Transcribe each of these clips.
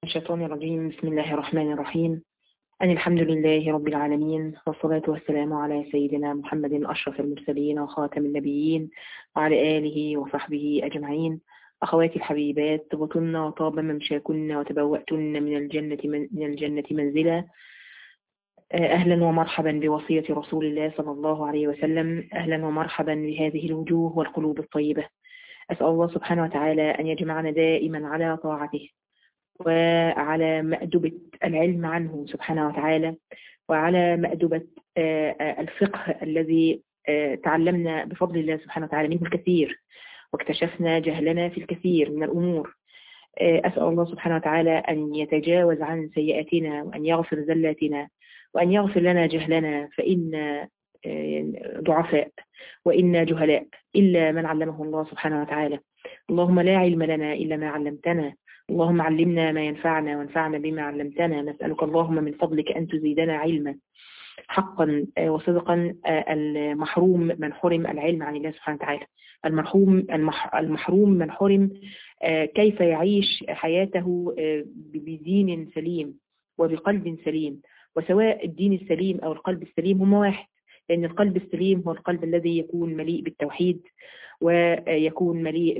الشيطان الرجيم بسم الله الرحمن الرحيم أن الحمد لله رب العالمين والصلاة والسلام على سيدنا محمد أشرف المرسلين وخاتم النبيين وعلى آله وصحبه أجمعين أخواتي الحبيبات طبتن وطاب ممشاكن وتبوأتن من الجنة من, من الجنة منزلا أهلا ومرحبا بوصية رسول الله صلى الله عليه وسلم أهلا ومرحبا بهذه الوجوه والقلوب الطيبة أسأل الله سبحانه وتعالى أن يجمعنا دائما على طاعته وعلى مأدبة العلم عنه سبحانه وتعالى وعلى مأدبة الفقه الذي تعلمنا بفضل الله سبحانه وتعالى منه الكثير واكتشفنا جهلنا في الكثير من الأمور أسأل الله سبحانه وتعالى أن يتجاوز عن سيئاتنا وأن يغفر زلاتنا وأن يغفر لنا جهلنا فإن ضعفاء وإنا جهلاء إلا من علمه الله سبحانه وتعالى اللهم لا علم لنا إلا ما علمتنا اللهم علمنا ما ينفعنا وانفعنا بما علمتنا نسألك اللهم من فضلك أن تزيدنا علما حقا وصدقا المحروم من حرم العلم عن الله سبحانه وتعالى المرحوم المحروم من حرم كيف يعيش حياته بدين سليم وبقلب سليم وسواء الدين السليم أو القلب السليم هما واحد لأن القلب السليم هو القلب الذي يكون مليء بالتوحيد ويكون مليء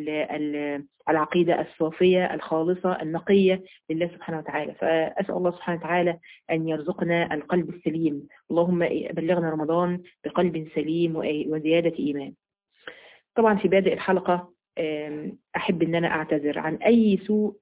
بالعقيدة الصافية الخالصة النقية لله سبحانه وتعالى فأسأل الله سبحانه وتعالى أن يرزقنا القلب السليم اللهم بلغنا رمضان بقلب سليم وزيادة إيمان طبعا في بادئ الحلقة أحب أن أنا أعتذر عن أي سوء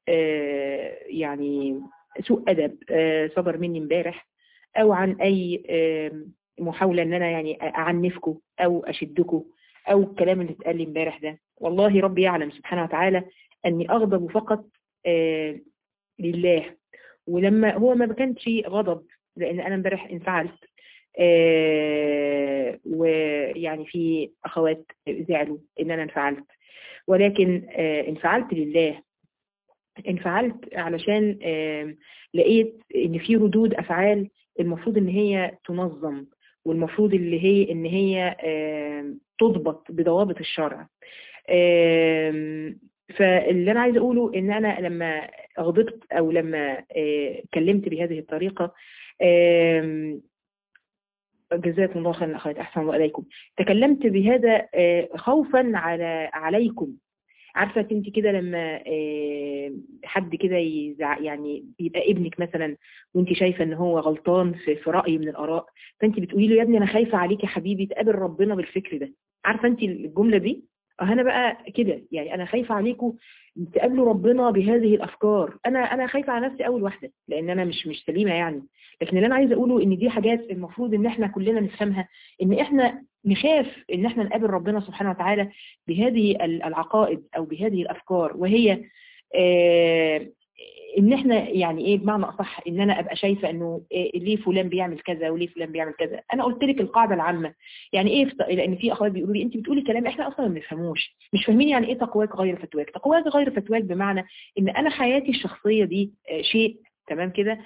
يعني سوء أدب صدر مني امبارح أو عن أي محاولة أن أنا يعني أعنفكم أو أشدكم أو الكلام اللي اتقال لي امبارح ده والله ربي يعلم سبحانه وتعالى أني أغضب فقط آه لله ولما هو ما كانش غضب لأن أنا امبارح انفعلت آه ويعني في أخوات زعلوا إن أنا انفعلت ولكن آه انفعلت لله انفعلت علشان لقيت ان في ردود افعال المفروض ان هي تنظم والمفروض اللي هي ان هي تضبط بضوابط الشرع فاللي انا عايزه اقوله ان انا لما غضبت او لما كلمت بهذه الطريقه جزاكم الله خيرا اخوات احسن الله اليكم تكلمت بهذا خوفا على عليكم عارفة انت كده لما حد كده يعني يبقى ابنك مثلا وانت شايفة ان هو غلطان في, في رأي من الآراء فانت بتقولي له يا ابني انا خايفة عليك يا حبيبي تقابل ربنا بالفكر ده عارفة انت الجملة دي انا بقى كده يعني انا خايفة عليكم تقابلوا ربنا بهذه الافكار انا انا خايفة على نفسي اول واحدة لان انا مش مش سليمة يعني لكن اللي انا عايزه اقوله ان دي حاجات المفروض ان احنا كلنا نفهمها ان احنا نخاف ان احنا نقابل ربنا سبحانه وتعالى بهذه العقائد او بهذه الافكار وهي آه ان احنا يعني ايه بمعنى اصح ان انا ابقى شايفه انه إيه ليه فلان بيعمل كذا وليه فلان بيعمل كذا انا قلت لك القاعده العامه يعني ايه لان في اخوات بيقولوا لي انت بتقولي كلام احنا اصلا ما بنفهموش مش فاهمين يعني ايه تقواك غير فتواك تقواك غير فتواك بمعنى ان انا حياتي الشخصيه دي شيء تمام كده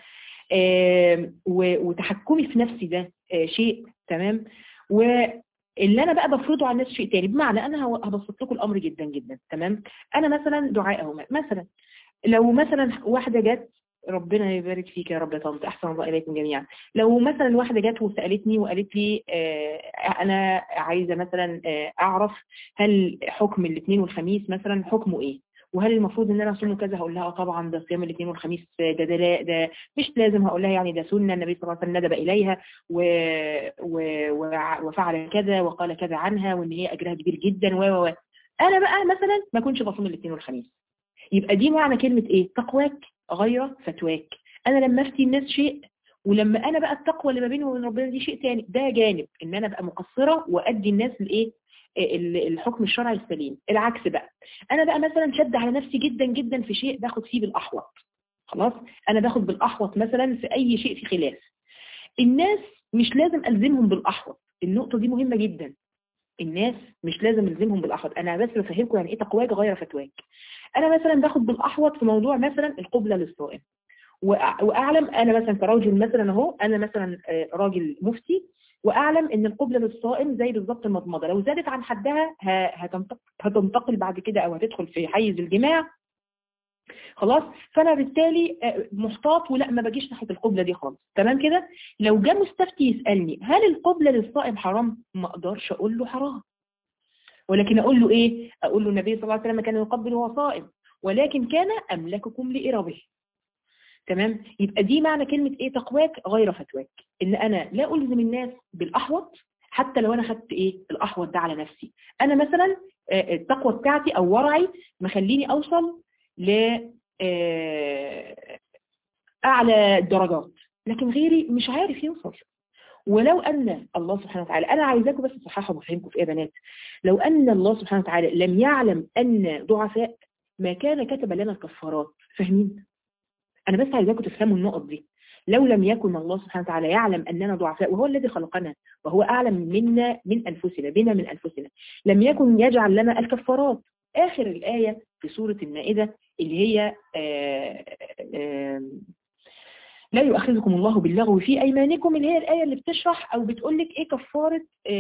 آه وتحكمي في نفسي ده آه شيء تمام واللي انا بقى بفرضه على الناس شيء تاني بمعنى انا هبسط لكم الامر جدا جدا تمام انا مثلا دعاء اهو مثلا لو مثلا واحده جت ربنا يبارك فيك يا رب يا طنط احسن الله اليكم جميعا لو مثلا واحده جت وسالتني وقالت لي آه انا عايزه مثلا آه اعرف هل حكم الاثنين والخميس مثلا حكمه ايه وهل المفروض ان انا اصوم كذا هقول لها طبعا ده صيام الاثنين والخميس ده ده لا ده مش لازم هقول لها يعني ده سنه النبي صلى الله عليه وسلم ندب اليها و... و... وفعل كذا وقال كذا عنها وان هي اجرها كبير جدا و و انا بقى مثلا ما كنتش بصوم الاثنين والخميس يبقى دي معنى كلمه ايه تقواك غير فتواك انا لما افتي الناس شيء ولما انا بقى التقوى اللي ما بيني وبين ربنا دي شيء تاني ده جانب ان انا ابقى مقصره وادي الناس الايه الحكم الشرعي السليم العكس بقى انا بقى مثلا شد على نفسي جدا جدا في شيء باخد فيه بالاحوط خلاص انا باخد بالاحوط مثلا في اي شيء في خلاف الناس مش لازم الزمهم بالاحوط النقطه دي مهمه جدا الناس مش لازم الزمهم بالاحوط انا بس بفهمكم يعني ايه تقواك غير فتواك انا مثلا باخد بالاحوط في موضوع مثلا القبله للصائم واعلم انا مثلا كراجل مثلا اهو انا مثلا راجل مفتي واعلم ان القبلة للصائم زي بالظبط المضمضة لو زادت عن حدها هتنتقل, هتنتقل بعد كده او هتدخل في حيز الجماع خلاص فانا بالتالي محتاط ولا ما باجيش ناحيه القبله دي خالص تمام كده لو جه مستفتي يسالني هل القبله للصائم حرام ما اقدرش اقول له حرام ولكن اقول له ايه اقول له النبي صلى الله عليه وسلم كان يقبل وهو صائم ولكن كان املككم لاربه تمام يبقى دي معنى كلمه ايه تقواك غير فتواك ان انا لا الزم الناس بالاحوط حتى لو انا خدت ايه الاحوط ده على نفسي انا مثلا التقوى بتاعتي او ورعي مخليني اوصل ل اعلى الدرجات لكن غيري مش عارف يوصل ولو ان الله سبحانه وتعالى انا عايزاكم بس تصححوا مفاهيمكم في ايه يا بنات لو ان الله سبحانه وتعالى لم يعلم ان ضعفاء ما كان كتب لنا الكفارات فاهمين انا بس عايزاكم تفهموا النقط دي لو لم يكن الله سبحانه وتعالى يعلم أننا ضعفاء وهو الذي خلقنا وهو أعلم منا من أنفسنا بنا من أنفسنا لم يكن يجعل لنا الكفارات آخر الآية في سورة المائدة اللي هي آآ آآ لا يؤخذكم الله باللغو في أيمانكم اللي هي الآية اللي بتشرح أو بتقول لك إيه كفارة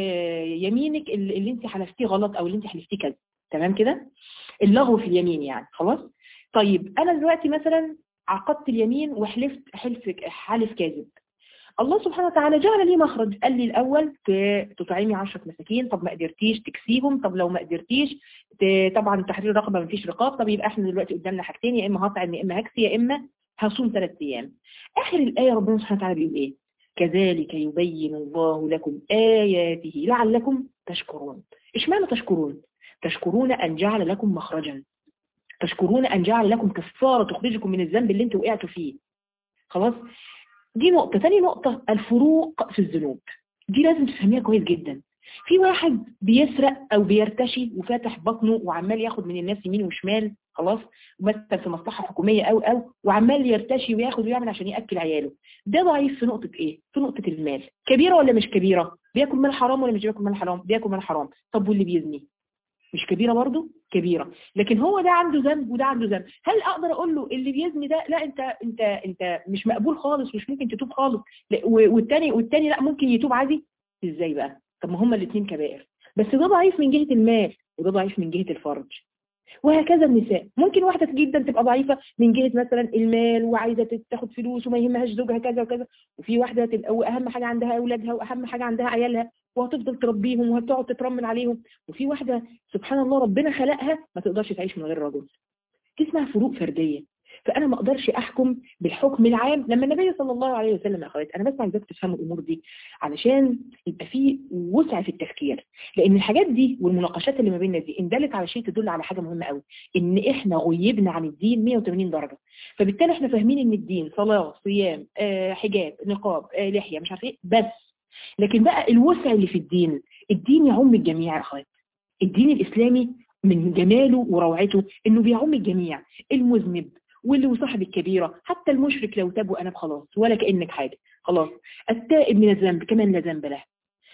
يمينك اللي, اللي أنت حلفتيه غلط أو اللي أنت حلفتيه كذا تمام كده اللغو في اليمين يعني خلاص طيب أنا دلوقتي مثلا عقدت اليمين وحلفت حلف حلف كاذب الله سبحانه وتعالى جعل لي مخرج قال لي الأول تطعمي 10 مساكين طب ما قدرتيش تكسيهم طب لو ما قدرتيش طبعا تحرير رقبة ما فيش رقاب طب يبقى احنا دلوقتي قدامنا حاجتين يا إما هطعم يا إما هكسي يا إما هصوم ثلاث أيام آخر الآية ربنا سبحانه وتعالى بيقول إيه كذلك يبين الله لكم آياته لعلكم تشكرون إيش معنى تشكرون تشكرون أن جعل لكم مخرجا تشكرون أن جعل لكم كفارة تخرجكم من الذنب اللي انتوا وقعتوا فيه خلاص دي نقطة ثاني نقطة الفروق في الذنوب دي لازم تفهميها كويس جدا في واحد بيسرق او بيرتشي وفاتح بطنه وعمال ياخد من الناس يمين وشمال خلاص مثلا في مصلحة حكومية او او وعمال يرتشي وياخد ويعمل عشان ياكل عياله ده ضعيف في نقطة ايه في نقطة المال كبيرة ولا مش كبيرة بياكل مال حرام ولا مش بياكل مال حرام بياكل مال حرام طب واللي بيزني مش كبيرة برضه كبيرة لكن هو ده عنده ذنب وده عنده ذنب هل اقدر اقول له اللي بيزني ده لا انت انت انت مش مقبول خالص مش ممكن تتوب خالص والتاني والتاني لا ممكن يتوب عادي ازاي بقى طب ما هما الاثنين كبائر بس ده ضعيف من جهة المال وده ضعيف من جهة الفرج وهكذا النساء ممكن واحدة جدا تبقى ضعيفة من جهة مثلا المال وعايزة تاخد فلوس وما يهمهاش زوجها كذا وكذا وفي واحدة تبقى واهم حاجة عندها اولادها واهم حاجة عندها عيالها وهتفضل تربيهم وهتقعد تترمل عليهم وفي واحدة سبحان الله ربنا خلقها ما تقدرش تعيش من غير رجل دي اسمها فروق فردية فأنا ما أقدرش أحكم بالحكم العام لما النبي صلى الله عليه وسلم يا أخوات أنا بس عايزاك تفهموا الأمور دي علشان يبقى في وسع في التفكير لأن الحاجات دي والمناقشات اللي ما بيننا دي إن دلت على شيء تدل على حاجة مهمة قوي إن إحنا غيبنا عن الدين 180 درجة فبالتالي إحنا فاهمين إن الدين صلاة صيام آه حجاب نقاب آه لحية مش عارف إيه بس لكن بقى الوسع اللي في الدين الدين يعم الجميع يا أخوات الدين الإسلامي من جماله وروعته إنه بيعم الجميع المذنب واللي وصاحب الكبيرة حتى المشرك لو تاب وأنا خلاص ولا كأنك حاجة خلاص التائب من الذنب كمان لا ذنب له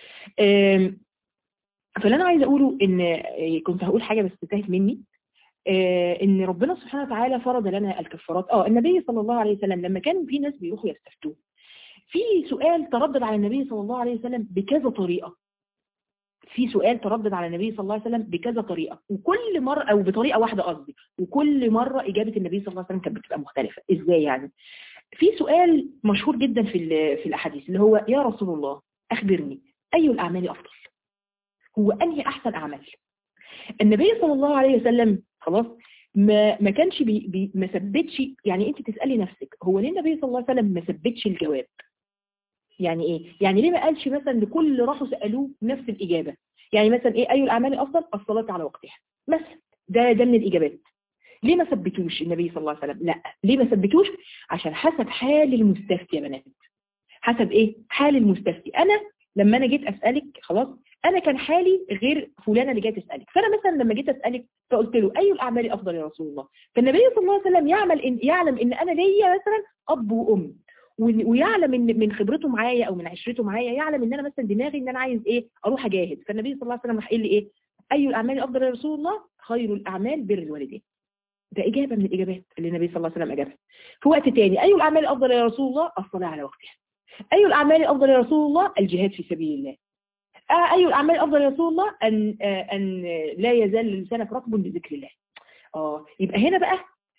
فاللي أنا عايزة أقوله إن كنت هقول حاجة بس انتهت مني إن ربنا سبحانه وتعالى فرض لنا الكفارات آه النبي صلى الله عليه وسلم لما كان في ناس بيروحوا يستفتوه في سؤال تردد على النبي صلى الله عليه وسلم بكذا طريقة في سؤال تردد على النبي صلى الله عليه وسلم بكذا طريقة وكل مرة أو بطريقة واحدة قصدي وكل مرة إجابة النبي صلى الله عليه وسلم كانت بتبقى مختلفة إزاي يعني في سؤال مشهور جدا في في الأحاديث اللي هو يا رسول الله أخبرني أي الأعمال أفضل هو أنهي أحسن أعمال النبي صلى الله عليه وسلم خلاص ما ما كانش بي بي ما ثبتش يعني انت تسالي نفسك هو ليه النبي صلى الله عليه وسلم ما ثبتش الجواب يعني ايه يعني ليه ما قالش مثلا لكل اللي راحوا سالوه نفس الاجابه يعني مثلا ايه اي الاعمال افضل الصلاه على وقتها مثلا ده ده من الاجابات ليه ما ثبتوش النبي صلى الله عليه وسلم لا ليه ما ثبتوش عشان حسب حال المستفتي يا بنات حسب ايه حال المستفتي انا لما انا جيت اسالك خلاص انا كان حالي غير فلانه اللي جايه تسالك فانا مثلا لما جيت اسالك فقلت له اي الاعمال افضل يا رسول الله فالنبي صلى الله عليه وسلم يعمل إن يعلم ان انا ليا مثلا اب وام ويعلم ان من خبرته معايا او من عشرته معايا يعلم ان انا مثلا دماغي ان انا عايز ايه اروح اجاهد فالنبي صلى الله عليه وسلم راح قال لي ايه اي الاعمال افضل يا رسول الله خير الاعمال بر الوالدين ده اجابه من الاجابات اللي النبي صلى الله عليه وسلم اجابها في وقت تاني اي الاعمال افضل يا رسول الله الصلاه على وقتها اي الاعمال افضل يا رسول الله الجهاد في سبيل الله أي الأعمال أفضل يا رسول الله أن, أن لا يزال لسانك رطب بذكر الله آه يبقى هنا بقى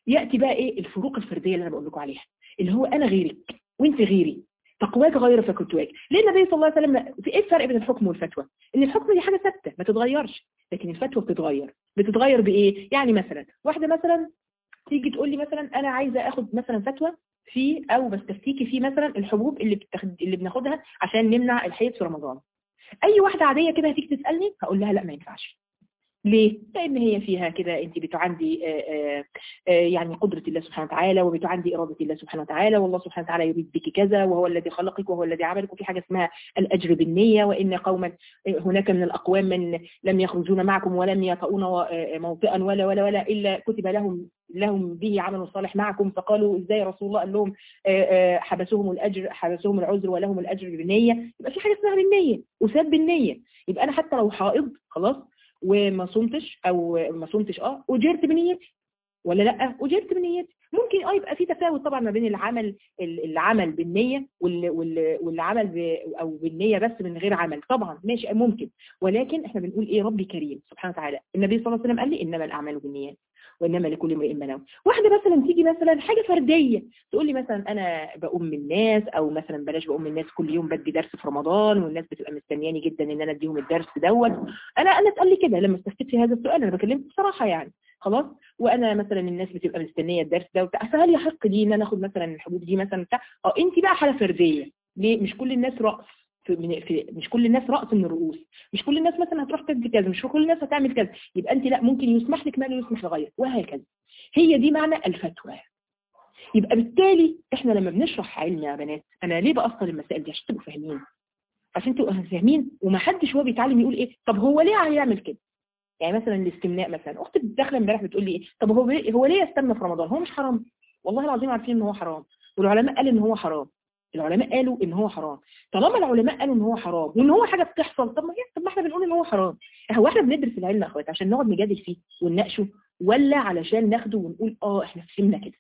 ياتي بقى ايه الفروق الفرديه اللي انا بقول لكم عليها اللي هو انا غيرك وانت غيري تقواك غير فكتواك ليه النبي صلى الله عليه وسلم في ايه الفرق بين الحكم والفتوى ان الحكم دي حاجه ثابته ما تتغيرش لكن الفتوى بتتغير بتتغير بايه يعني مثلا واحده مثلا تيجي تقول لي مثلا انا عايزه اخد مثلا فتوى في او بستفتيكي في مثلا الحبوب اللي بتاخد اللي بناخدها عشان نمنع الحيض في رمضان اي واحده عاديه كده هتيجي تسالني هقول لها لا ما ينفعش ليه؟ لأن هي فيها كده أنت بتعندي آآ آآ يعني قدرة الله سبحانه وتعالى وبتعندي إرادة الله سبحانه وتعالى والله سبحانه وتعالى يريد بك كذا وهو الذي خلقك وهو الذي عملك وفي حاجة اسمها الأجر بالنية وإن قوما هناك من الأقوام من لم يخرجون معكم ولم يطؤون موطئا ولا ولا ولا إلا كتب لهم لهم به عمل صالح معكم فقالوا ازاي رسول الله قال لهم حبسهم الاجر حبسهم العذر ولهم الاجر بالنيه يبقى في حاجه اسمها بالنيه وساب بالنيه يبقى انا حتى لو حائض خلاص وما صمتش او ما صمتش اه اجرت بنيتي ولا لا اجرت بنيتي ممكن اه يبقى في تفاوت طبعا ما بين العمل العمل بالنيه والعمل ب او بالنيه بس من غير عمل طبعا ماشي ممكن ولكن احنا بنقول ايه ربي كريم سبحانه وتعالى النبي صلى الله عليه وسلم قال لي انما الاعمال بالنيات وانما لكل امرئ ما نوى واحده مثلا تيجي مثلا حاجه فرديه تقول لي مثلا انا بقوم من الناس او مثلا بلاش بقوم من الناس كل يوم بدي درس في رمضان والناس بتبقى مستنياني جدا ان انا اديهم الدرس دوت انا انا اتقال لي كده لما استفدت في هذا السؤال انا بكلمك بصراحه يعني خلاص وانا مثلا الناس بتبقى مستنيه الدرس ده وبتاع فهل يحق لي ان انا اخد مثلا الحبوب دي مثلا بتاع اه انت بقى حاله فرديه ليه مش كل الناس راس في, من في مش كل الناس رأس من الرؤوس مش كل الناس مثلا هتروح تدي كذا مش كل الناس هتعمل كذا يبقى انت لا ممكن يسمح لك ما لا يسمح لغيرك وهكذا هي دي معنى الفتوى يبقى بالتالي احنا لما بنشرح علم يا بنات انا ليه بأصل المسائل دي عشان تبقوا فاهمين عشان تبقوا فاهمين وما حدش هو بيتعلم يقول ايه طب هو ليه هيعمل كده يعني مثلا الاستمناء مثلا اختي داخله امبارح بتقول لي ايه طب هو هو ليه يستمنى في رمضان هو مش حرام والله العظيم عارفين ان هو حرام والعلماء قالوا ان هو حرام العلماء قالوا ان هو حرام طالما العلماء قالوا ان هو حرام وان هو حاجه بتحصل طب ما طب ما احنا بنقول ان هو حرام هو احنا بندرس العلم يا اخوات عشان نقعد نجادل فيه ونناقشه ولا علشان ناخده ونقول اه احنا فهمنا كده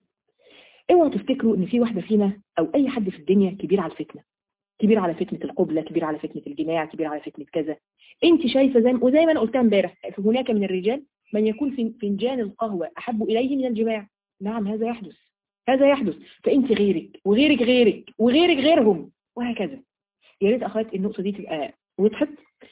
اوعوا تفتكروا ان في واحده فينا او اي حد في الدنيا كبير على الفتنه كبير على فتنه القبله كبير على فتنه الجماع كبير على فتنه كذا انت شايفه زي وزي ما انا قلتها امبارح هناك من الرجال من يكون في فنجان القهوه احب اليه من الجماع نعم هذا يحدث هذا يحدث فانت غيرك وغيرك غيرك وغيرك غيرهم وهكذا يا ريت اخوات النقطه دي تبقى وضحت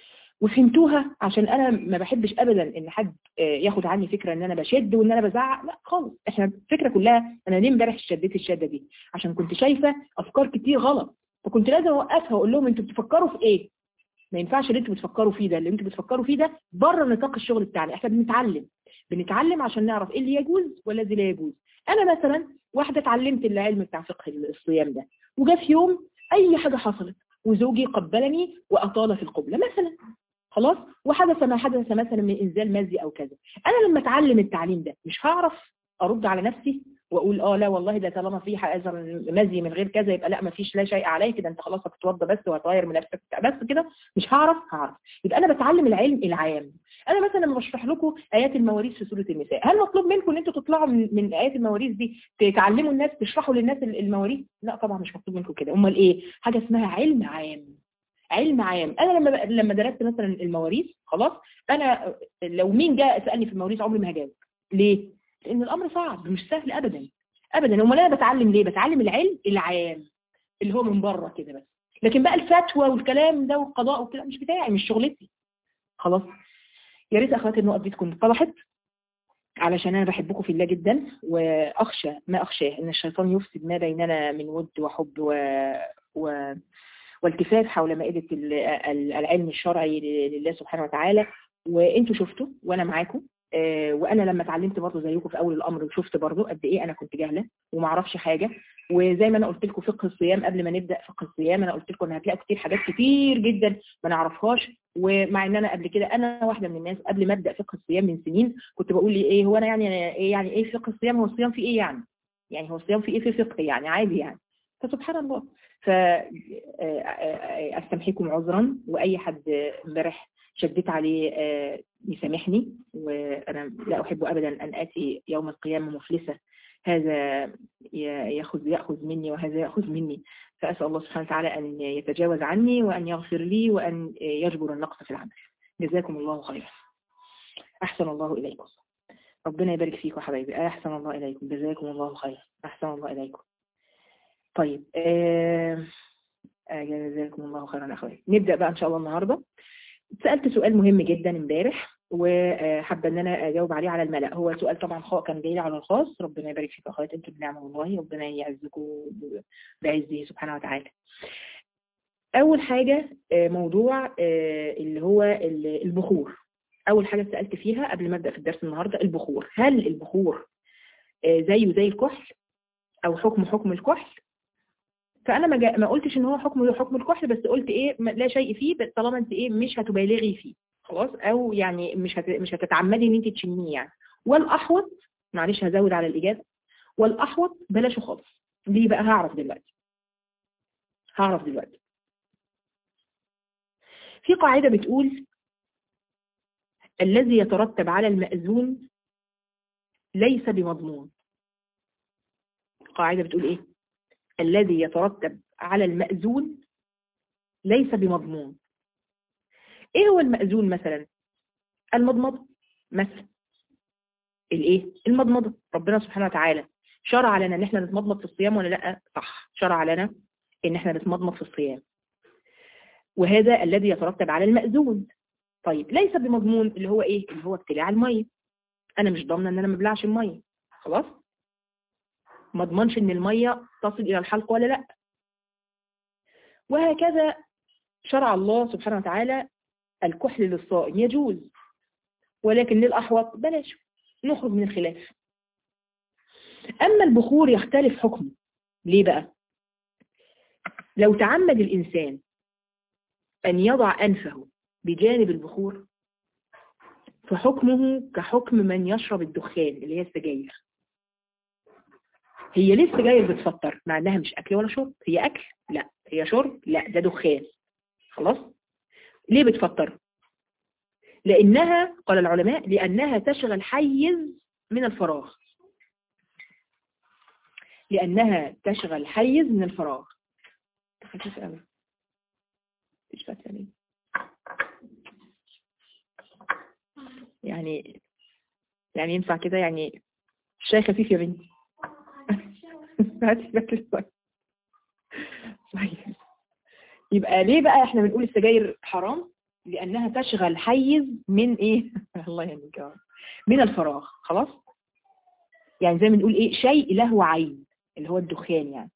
وفهمتوها عشان انا ما بحبش ابدا ان حد ياخد عني فكره ان انا بشد وان انا بزعق لا خالص احنا الفكره كلها انا ليه امبارح شديت الشده دي عشان كنت شايفه افكار كتير غلط فكنت لازم اوقفها واقول لهم انتوا بتفكروا في ايه ما ينفعش اللي انتوا بتفكروا فيه ده اللي انتوا بتفكروا فيه ده بره نطاق الشغل بتاعنا احنا بنتعلم بنتعلم عشان نعرف ايه اللي يجوز والذي لا يجوز انا مثلا واحده اتعلمت العلم بتاع فقه الصيام ده وجا في يوم اي حاجه حصلت وزوجي قبلني واطال في القبله مثلا خلاص وحدث ما حدث مثلا من انزال مزي او كذا انا لما اتعلم التعليم ده مش هعرف ارد على نفسي واقول اه لا والله ده طالما في اثر مزي من غير كذا يبقى لا ما فيش لا شيء عليك ده انت خلاص هتتوضى بس وهتغير من نفسك بس كده مش هعرف هعرف يبقى انا بتعلم العلم العام انا مثلا لما بشرح لكم ايات المواريث في سوره النساء هل مطلوب منكم ان انتوا تطلعوا من, من ايات المواريث دي تعلموا الناس تشرحوا للناس المواريث لا طبعا مش مطلوب منكم كده امال ايه حاجه اسمها علم عام علم عام انا لما لما درست مثلا المواريث خلاص انا لو مين جاء سالني في المواريث عمري ما هجاوب ليه لان الامر صعب مش سهل ابدا ابدا امال انا بتعلم ليه بتعلم العلم العام اللي هو من بره كده بس لكن بقى الفتوى والكلام ده والقضاء والكلام مش بتاعي مش شغلتي خلاص يا ريت اخواتي النقط دي تكون اتضحت علشان انا بحبكم في الله جدا واخشى ما اخشاه ان الشيطان يفسد ما بيننا من ود وحب و, و... والتفاف حول مائدة العلم الشرعي لله سبحانه وتعالى وانتوا شفتوا وانا معاكم وانا لما اتعلمت برضه زيكم في اول الامر وشفت برضه قد ايه انا كنت جاهله وما اعرفش حاجه وزي ما انا قلت لكم فقه الصيام قبل ما نبدا فقه الصيام انا قلت لكم ان هتلاقوا كتير حاجات كتير جدا ما نعرفهاش ومع ان انا قبل كده انا واحده من الناس قبل ما ابدا فقه الصيام من سنين كنت بقول لي ايه هو انا يعني ايه يعني ايه فقه الصيام هو الصيام في ايه يعني يعني هو الصيام في ايه في فقه يعني عادي يعني فسبحان الله فاستمحيكم عذرا واي حد امبارح شديت عليه يسامحني وانا لا احب ابدا ان اتي يوم القيامه مفلسه هذا ياخذ ياخذ مني وهذا ياخذ مني فاسال الله سبحانه وتعالى ان يتجاوز عني وان يغفر لي وان يجبر النقص في العمل جزاكم الله خيرا احسن الله اليكم ربنا يبارك فيكم حبايبي احسن الله اليكم جزاكم الله خير احسن الله اليكم طيب آه جزاكم الله خيرا اخواتي نبدا بقى ان شاء الله النهارده سالت سؤال مهم جدا امبارح وحابه ان انا اجاوب عليه على الملأ هو سؤال طبعا كان جاي لي على الخاص ربنا يبارك فيكم اخواتي انتم بنعمه والله ربنا يعزكم بعزه سبحانه وتعالى اول حاجه موضوع اللي هو البخور اول حاجه سالت فيها قبل ما ابدا في الدرس النهارده البخور هل البخور زيه زي الكحل او حكم حكم الكحل فانا ما, ما قلتش ان هو حكم حكم الكحل بس قلت ايه لا شيء فيه بس طالما انت ايه مش هتبالغي فيه خلاص او يعني مش هت... مش هتتعمدي ان انت تشميه يعني والاحوط معلش هزود على الاجابه والاحوط بلاشه خالص ليه بقى هعرف دلوقتي هعرف دلوقتي في قاعده بتقول الذي يترتب على المأذون ليس بمضمون قاعده بتقول ايه الذي يترتب على المأذون ليس بمضمون ايه هو المأذون مثلا المضمضة مثلا الايه المضمضة ربنا سبحانه وتعالى شرع لنا ان احنا نتمضمض في الصيام ولا لا صح شرع لنا ان احنا نتمضمض في الصيام وهذا الذي يترتب على المأذون طيب ليس بمضمون اللي هو ايه اللي هو ابتلاع المية انا مش ضامنه ان انا ما ابلعش المية خلاص ما اضمنش ان المية تصل الى الحلق ولا لا وهكذا شرع الله سبحانه وتعالى الكحل للصائم يجوز ولكن للأحوط بلاش نخرج من الخلاف أما البخور يختلف حكمه ليه بقى لو تعمد الإنسان أن يضع أنفه بجانب البخور فحكمه كحكم من يشرب الدخان اللي هي السجاير هي ليه السجاير بتفطر مع انها مش اكل ولا شرب هي اكل لا هي شرب لا ده دخان خلاص ليه بتفطر لانها قال العلماء لانها تشغل حيز من الفراغ لانها تشغل حيز من الفراغ خفيف قوي مش فاتحه ليه يعني يعني ينفع كده يعني الشاي خفيف يا بنتي هاتي باكل طيب يبقى ليه بقى احنا بنقول السجاير حرام لانها تشغل حيز من ايه الله يهديك من الفراغ خلاص يعني زي ما بنقول ايه شيء له عين اللي هو الدخان يعني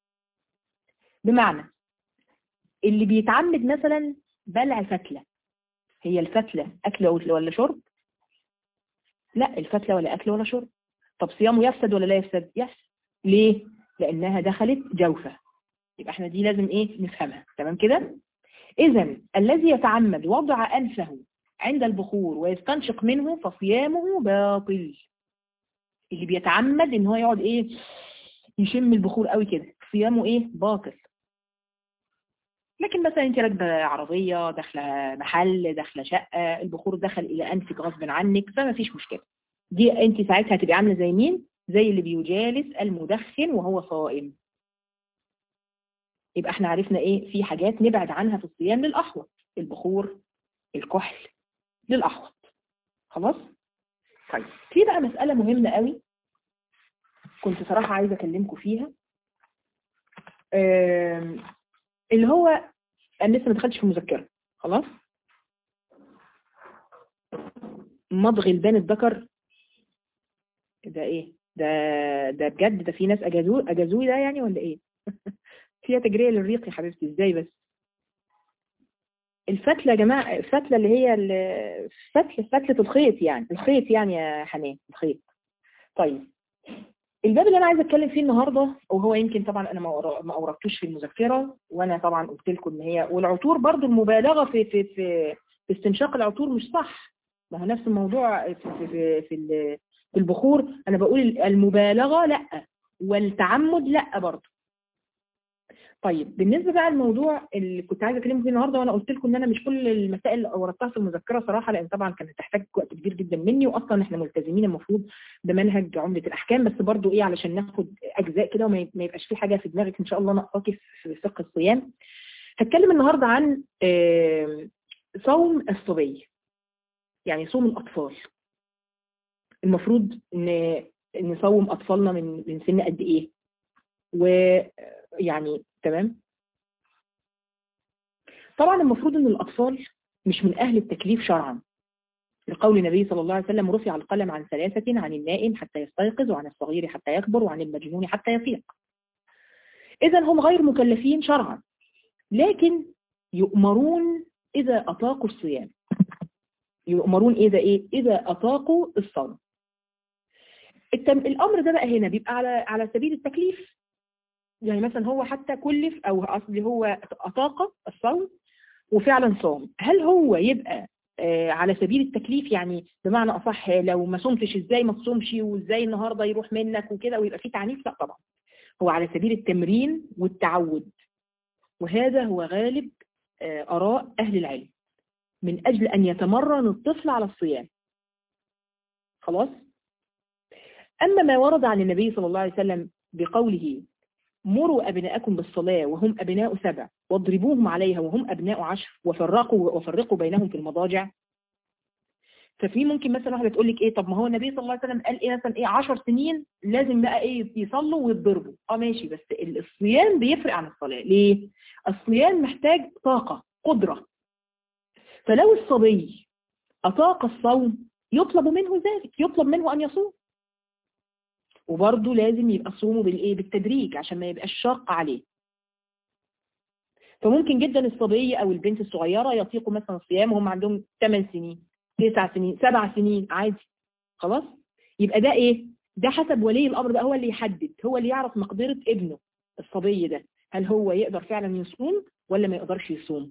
بمعنى اللي بيتعمد مثلا بلع فتلة هي الفتلة أكل ولا شرب لا الفتلة ولا أكل ولا شرب طب صيامه يفسد ولا لا يفسد يفسد ليه لأنها دخلت جوفة يبقى احنا دي لازم ايه نفهمها تمام كده اذا الذي يتعمد وضع أنفه عند البخور ويستنشق منه فصيامه باطل اللي بيتعمد ان هو يقعد ايه يشم البخور قوي كده صيامه ايه باطل لكن مثلا انت راكبه عربيه داخله محل داخله شقه البخور دخل الى انفك غصب عنك فما فيش مشكله دي انت ساعتها هتبقى عامله زي مين زي اللي بيجالس المدخن وهو صائم يبقى احنا عرفنا ايه في حاجات نبعد عنها في الصيام للاحوط البخور الكحل للاحوط خلاص طيب في بقى مسألة مهمة قوي كنت صراحة عايزة اكلمكم فيها اللي هو انا لسه ما دخلتش في المذكرة خلاص مضغ البان الذكر ده ايه ده ده بجد ده في ناس اجازوه اجازوه ده يعني ولا ايه فيها تجرية للريق يا حبيبتي ازاي بس الفتلة يا جماعة الفتلة اللي هي الفتلة فتلة الخيط يعني الخيط يعني يا حنان الخيط طيب الباب اللي انا عايزه اتكلم فيه النهارده وهو يمكن طبعا انا ما اوردتوش في المذكره وانا طبعا قلت لكم ان هي والعطور برضو المبالغه في في في, في استنشاق العطور مش صح ما هو نفس الموضوع في في في, في, في البخور انا بقول المبالغه لا والتعمد لا برضو طيب بالنسبه بقى للموضوع اللي كنت عايزه اكلمكم فيه النهارده وانا قلت لكم ان انا مش كل المسائل اللي اوردتها في المذكره صراحه لان طبعا كانت هتحتاج وقت كبير جدا مني واصلا احنا ملتزمين المفروض بمنهج عمده الاحكام بس برضو ايه علشان ناخد اجزاء كده وما يبقاش في حاجه في دماغك ان شاء الله ناقصاكي في فقه الصيام هتكلم النهارده عن صوم الصبي يعني صوم الاطفال المفروض ان نصوم اطفالنا من من سن قد ايه ويعني تمام طبعا المفروض ان الاطفال مش من اهل التكليف شرعا لقول النبي صلى الله عليه وسلم رفع القلم عن ثلاثة عن النائم حتى يستيقظ وعن الصغير حتى يكبر وعن المجنون حتى يفيق إذا هم غير مكلفين شرعا لكن يؤمرون إذا أطاقوا الصيام يؤمرون إذا إيه؟ إذا أطاقوا الصوم التم... الأمر ده بقى هنا بيبقى على على سبيل التكليف يعني مثلا هو حتى كلف أو أصلي هو أطاق الصوم وفعلا صام هل هو يبقى آه على سبيل التكليف يعني بمعنى أصح لو ما صمتش إزاي ما تصومش وإزاي النهاردة يروح منك وكده ويبقى فيه تعنيف لا طبعا هو على سبيل التمرين والتعود وهذا هو غالب آه آراء أهل العلم من أجل أن يتمرن الطفل على الصيام خلاص أما ما ورد عن النبي صلى الله عليه وسلم بقوله مروا أبناءكم بالصلاة وهم أبناء سبع واضربوهم عليها وهم أبناء عشر وفرقوا وفرقوا بينهم في المضاجع ففي ممكن مثلا واحدة تقول لك ايه طب ما هو النبي صلى الله عليه وسلم قال ايه مثلا ايه 10 سنين لازم بقى ايه يصلوا ويتضربوا اه ماشي بس الصيام بيفرق عن الصلاة ليه الصيام محتاج طاقة قدرة فلو الصبي أطاق الصوم يطلب منه ذلك يطلب منه أن يصوم وبرضه لازم يبقى صومه بالايه بالتدريج عشان ما يبقاش شاق عليه فممكن جدا الصبي او البنت الصغيره يطيقوا مثلا الصيام وهم عندهم 8 سنين 9 سنين 7 سنين عادي خلاص يبقى ده ايه ده حسب ولي الامر بقى هو اللي يحدد هو اللي يعرف مقدره ابنه الصبي ده هل هو يقدر فعلا يصوم ولا ما يقدرش يصوم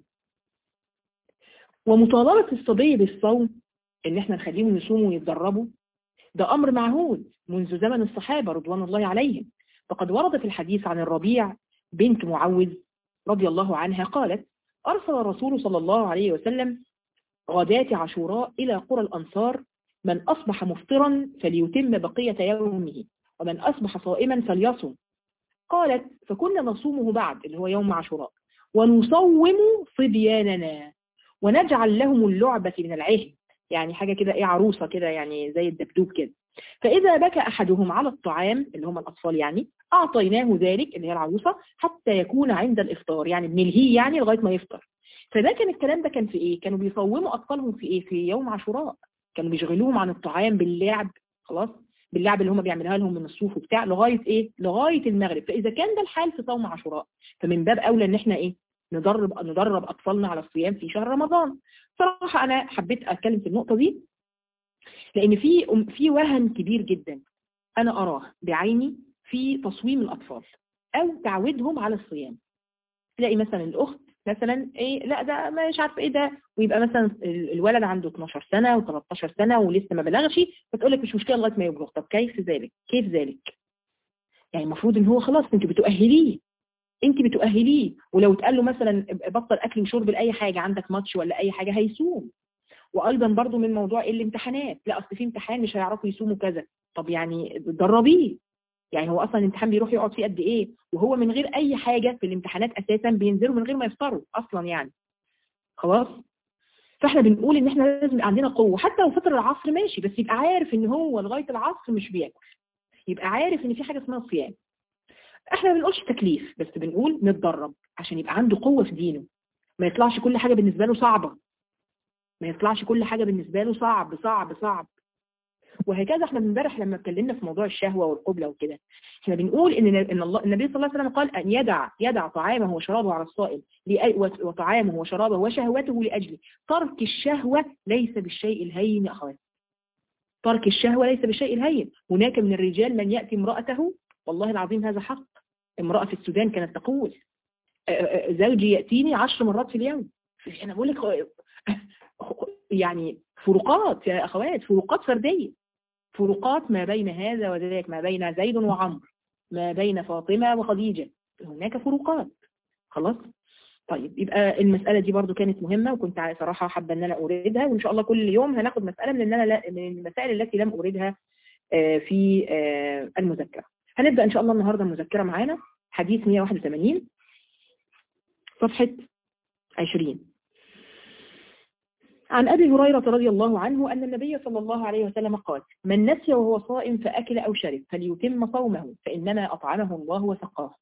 ومطالبه الصبي بالصوم ان احنا نخليهم يصوموا ويتدربوا ده أمر معهود منذ زمن الصحابة رضوان الله عليهم فقد ورد في الحديث عن الربيع بنت معوذ رضي الله عنها قالت أرسل الرسول صلى الله عليه وسلم غداة عاشوراء إلى قرى الأنصار من أصبح مفطرا فليتم بقية يومه ومن أصبح صائما فليصم قالت فكنا نصومه بعد اللي هو يوم عاشوراء ونصوم صبياننا ونجعل لهم اللعبة من العهد يعني حاجة كده ايه عروسة كده يعني زي الدبدوب كده فإذا بكى أحدهم على الطعام اللي هم الأطفال يعني أعطيناه ذلك اللي هي العروسة حتى يكون عند الإفطار يعني بنلهيه يعني لغاية ما يفطر فده كان الكلام ده كان في إيه كانوا بيصوموا أطفالهم في إيه في يوم عاشوراء كانوا بيشغلوهم عن الطعام باللعب خلاص باللعب اللي هم بيعملوها لهم من الصوف وبتاع لغاية إيه لغاية المغرب فإذا كان ده الحال في صوم عاشوراء فمن باب أولى إن إحنا إيه ندرب ندرب أطفالنا على الصيام في شهر رمضان صراحة أنا حبيت أتكلم في النقطة دي لأن في في وهن كبير جدا أنا أراه بعيني في تصويم الأطفال أو تعويدهم على الصيام تلاقي مثلا الأخت مثلا إيه لا ده مش عارف إيه ده ويبقى مثلا الولد عنده 12 سنة و13 سنة ولسه ما بلغش فتقول لك مش مشكلة لغاية ما يبلغ طب كيف ذلك؟ كيف ذلك؟ يعني المفروض إن هو خلاص أنت بتؤهليه انت بتؤهليه ولو اتقال له مثلا بطل اكل وشرب لاي حاجه عندك ماتش ولا اي حاجه هيصوم وايضا برضو من موضوع الامتحانات لا اصل في امتحان مش هيعرفوا يصوموا كذا طب يعني دربيه يعني هو اصلا الامتحان بيروح يقعد فيه قد ايه وهو من غير اي حاجه في الامتحانات اساسا بينزلوا من غير ما يفطروا اصلا يعني خلاص فاحنا بنقول ان احنا لازم عندنا قوه حتى لو فطر العصر ماشي بس يبقى عارف ان هو لغايه العصر مش بياكل يبقى عارف ان في حاجه اسمها صيام احنا ما بنقولش تكليف بس بنقول نتدرب عشان يبقى عنده قوة في دينه ما يطلعش كل حاجة بالنسبة له صعبة ما يطلعش كل حاجة بالنسبة له صعب صعب صعب وهكذا احنا امبارح لما اتكلمنا في موضوع الشهوة والقبلة وكده احنا بنقول ان ان الله النبي صلى الله عليه وسلم قال ان يدع يدع طعامه وشرابه على الصائم وطعامه وشرابه وشهوته لاجله ترك الشهوة ليس بالشيء الهين يا اخواتي ترك الشهوة ليس بالشيء الهين هناك من الرجال من يأتي امرأته والله العظيم هذا حق امرأة في السودان كانت تقول زوجي يأتيني عشر مرات في اليوم أنا بقول لك يعني فروقات يا أخوات فروقات فردية فروقات ما بين هذا وذاك ما بين زيد وعمر ما بين فاطمة وخديجة هناك فروقات خلاص طيب يبقى المسألة دي برضو كانت مهمة وكنت صراحة حابة ان انا اوردها وان شاء الله كل يوم هناخد مسألة من, أنا لا من المسائل التي لم اوردها في المذكرة هنبدأ ان شاء الله النهاردة المذكرة معانا حديث 181 صفحة 20 عن أبي هريرة رضي الله عنه أن النبي صلى الله عليه وسلم قال من نسي وهو صائم فأكل أو شرب فليتم صومه فإنما أطعمه الله وسقاه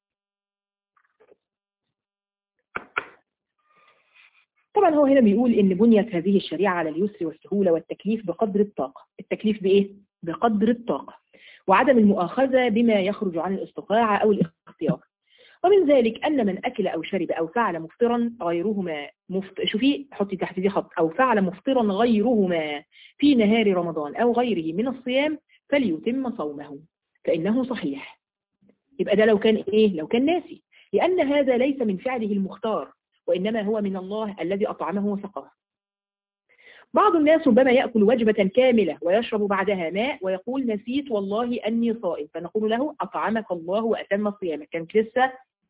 طبعا هو هنا بيقول إن بنيت هذه الشريعة على اليسر والسهولة والتكليف بقدر الطاقة التكليف بإيه؟ بقدر الطاقة وعدم المؤاخذة بما يخرج عن الاستطاعة أو الاختيار ومن ذلك أن من أكل أو شرب أو فعل مفطرا غيرهما مفط... شوفي حطي تحت دي خط أو فعل مفطرا غيرهما في نهار رمضان أو غيره من الصيام فليتم صومه فإنه صحيح يبقى ده لو كان إيه؟ لو كان ناسي لأن هذا ليس من فعله المختار وإنما هو من الله الذي أطعمه وسقاه بعض الناس ربما يأكل وجبة كاملة ويشرب بعدها ماء ويقول نسيت والله أني صائم فنقول له أطعمك الله وأتم صيامك كانت لسه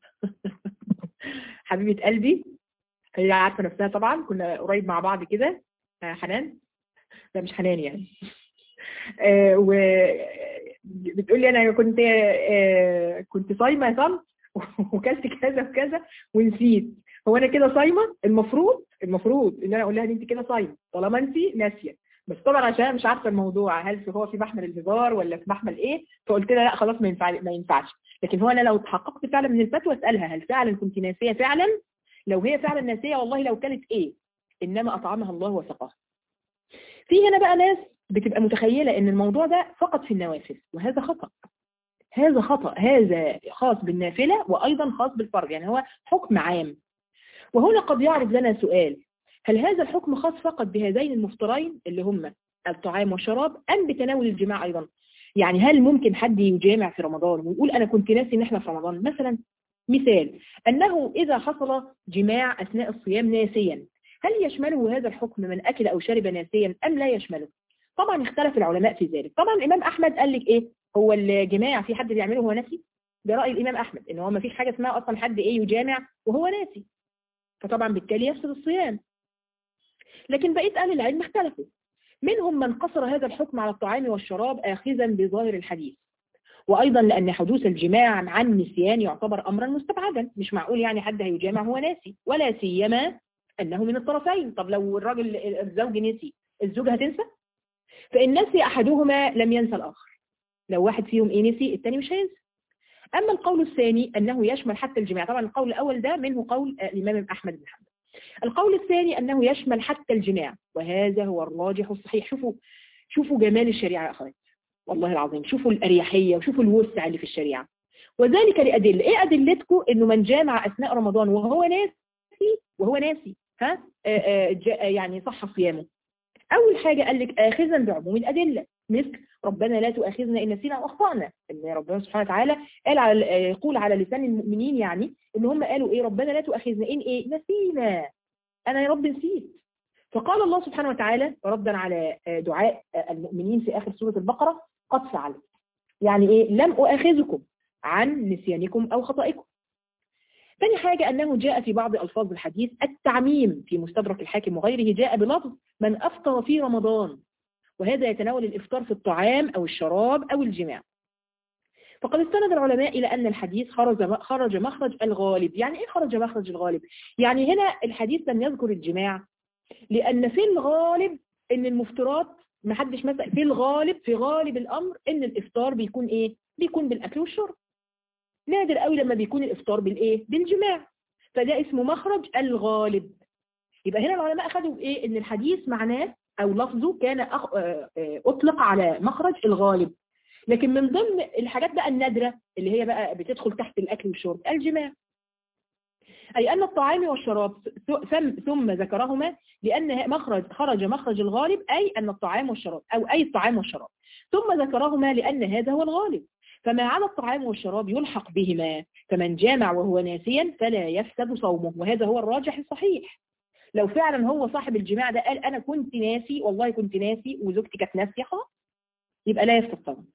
حبيبة قلبي هي عارفة نفسها طبعا كنا قريب مع بعض كده حنان لا مش حنان يعني آه و بتقول لي انا كنت آه كنت صايمه يا صمت وكلت كذا وكذا ونسيت هو انا كده صايمه المفروض المفروض ان انا اقول لها ان انت كده صايمه طالما انت ناسيه بس طبعا عشان مش عارفه الموضوع هل هو في محمل الهزار ولا في محمل ايه فقلت لها لا خلاص ما ينفع ما ينفعش لكن هو انا لو تحققت فعلا من الفتوى اسالها هل فعلا كنت ناسيه فعلا لو هي فعلا ناسيه والله لو كانت ايه انما اطعمها الله وسقاها في هنا بقى ناس بتبقى متخيله ان الموضوع ده فقط في النوافل وهذا خطا هذا خطا هذا خاص بالنافله وايضا خاص بالفرض يعني هو حكم عام وهنا قد يعرض لنا سؤال هل هذا الحكم خاص فقط بهذين المفطرين اللي هم الطعام والشراب أم بتناول الجماع أيضا يعني هل ممكن حد يجامع في رمضان ويقول أنا كنت ناسي إن إحنا في رمضان مثلا مثال أنه إذا حصل جماع أثناء الصيام ناسيا هل يشمله هذا الحكم من أكل أو شرب ناسيا أم لا يشمله طبعا اختلف العلماء في ذلك طبعا الإمام أحمد قال لك إيه هو الجماع في حد بيعمله وهو ناسي ده رأي الإمام أحمد إن هو ما فيش حاجة اسمها أصلا حد إيه يجامع وهو ناسي فطبعا بالتالي يفسد الصيام لكن بقية أهل العلم اختلفوا منهم من قصر هذا الحكم على الطعام والشراب آخذا بظاهر الحديث وأيضا لأن حدوث الجماع عن النسيان يعتبر أمرا مستبعدا مش معقول يعني حد هيجامع هو ناسي ولا سيما أنه من الطرفين طب لو الراجل الزوج نسي الزوج هتنسى فإن نسي أحدهما لم ينسى الآخر لو واحد فيهم إيه نسي الثاني مش هينسى أما القول الثاني أنه يشمل حتى الجماع طبعا القول الأول ده منه قول الإمام أحمد بن حنبل القول الثاني أنه يشمل حتى الجماع وهذا هو الراجح الصحيح شوفوا شوفوا جمال الشريعة يا أخوات والله العظيم شوفوا الأريحية وشوفوا الوسع اللي في الشريعة وذلك لأدلة إيه أدلتكم إنه من جامع أثناء رمضان وهو ناسي وهو ناسي ها آآ آآ يعني صح صيامه أول حاجة قال لك آخذا بعموم الأدلة مثل ربنا لا تؤاخذنا إن نسينا أو أخطأنا إن ربنا سبحانه وتعالى قال على يقول على لسان المؤمنين يعني إن هم قالوا إيه ربنا لا تؤاخذنا إن إيه نسينا أنا يا رب نسيت فقال الله سبحانه وتعالى ردا على دعاء المؤمنين في آخر سورة البقرة قد فعلت يعني إيه لم أؤاخذكم عن نسيانكم أو خطئكم ثاني حاجة أنه جاء في بعض ألفاظ الحديث التعميم في مستدرك الحاكم وغيره جاء بلفظ من أفطر في رمضان وهذا يتناول الإفطار في الطعام أو الشراب أو الجماع فقد استند العلماء إلى أن الحديث خرج خرج مخرج الغالب يعني إيه خرج مخرج الغالب؟ يعني هنا الحديث لم يذكر الجماع لأن في الغالب أن المفترات ما حدش مثلا في الغالب في غالب الأمر أن الإفطار بيكون إيه؟ بيكون بالأكل والشرب نادر قوي لما بيكون الإفطار بالإيه؟ بالجماع فده اسمه مخرج الغالب يبقى هنا العلماء أخذوا إيه؟ أن الحديث معناه أو لفظه كان أخ... أطلق على مخرج الغالب لكن من ضمن الحاجات بقى النادرة اللي هي بقى بتدخل تحت الأكل والشرب الجماع أي أن الطعام والشراب ثم ذكرهما لأن مخرج خرج مخرج الغالب أي أن الطعام والشراب أو أي الطعام والشراب ثم ذكرهما لأن هذا هو الغالب فما على الطعام والشراب يلحق بهما فمن جامع وهو ناسيا فلا يفسد صومه وهذا هو الراجح الصحيح لو فعلا هو صاحب الجماع ده قال أنا كنت ناسي والله كنت ناسي وزوجتي كانت ناسية خلاص يبقى لا يفسد صومه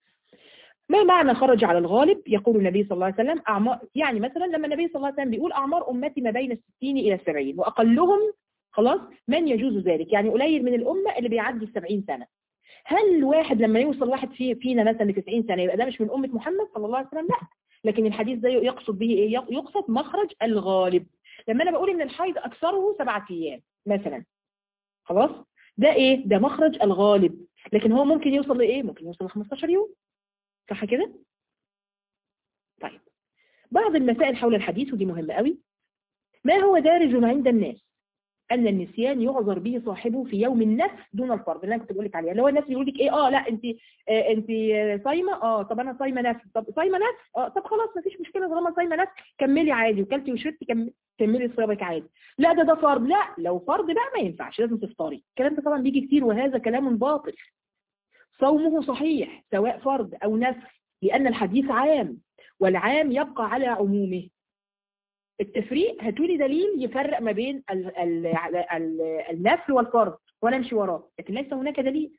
ما معنى خرج على الغالب يقول النبي صلى الله عليه وسلم أعمار يعني مثلا لما النبي صلى الله عليه وسلم بيقول أعمار أمتي ما بين الستين إلى السبعين وأقلهم خلاص من يجوز ذلك يعني قليل من الأمة اللي بيعدي السبعين سنة هل واحد لما يوصل واحد في فينا مثلا ل 90 سنة يبقى ده مش من أمة محمد صلى الله عليه وسلم لا لكن الحديث ده يقصد به إيه يقصد مخرج الغالب لما أنا بقول إن الحيض أكثره سبعة أيام مثلا خلاص ده ايه ده مخرج الغالب لكن هو ممكن يوصل لايه ممكن يوصل ل 15 يوم صح كده طيب بعض المسائل حول الحديث ودي مهمة قوي ما هو دارج عند الناس أن النسيان يعذر به صاحبه في يوم النفس دون الفرض اللي أنا كنت بقول لك عليها اللي هو الناس يقول لك إيه آه لا أنت آه أنت صايمة آه طب أنا صايمة نفس طب صايمة نفس آه طب خلاص مفيش مشكلة طالما صايمة نفس كملي عادي وكلتي وشربتي كم... كملي صيامك عادي لا ده ده فرض لا لو فرض بقى ما ينفعش لازم تفطري الكلام ده طبعا بيجي كتير وهذا كلام باطل صومه صحيح سواء فرض أو نفس لأن الحديث عام والعام يبقى على عمومه التفريق هاتولي دليل يفرق ما بين ال ال ال النفل والفرض وانا امشي وراه لكن ليس هناك دليل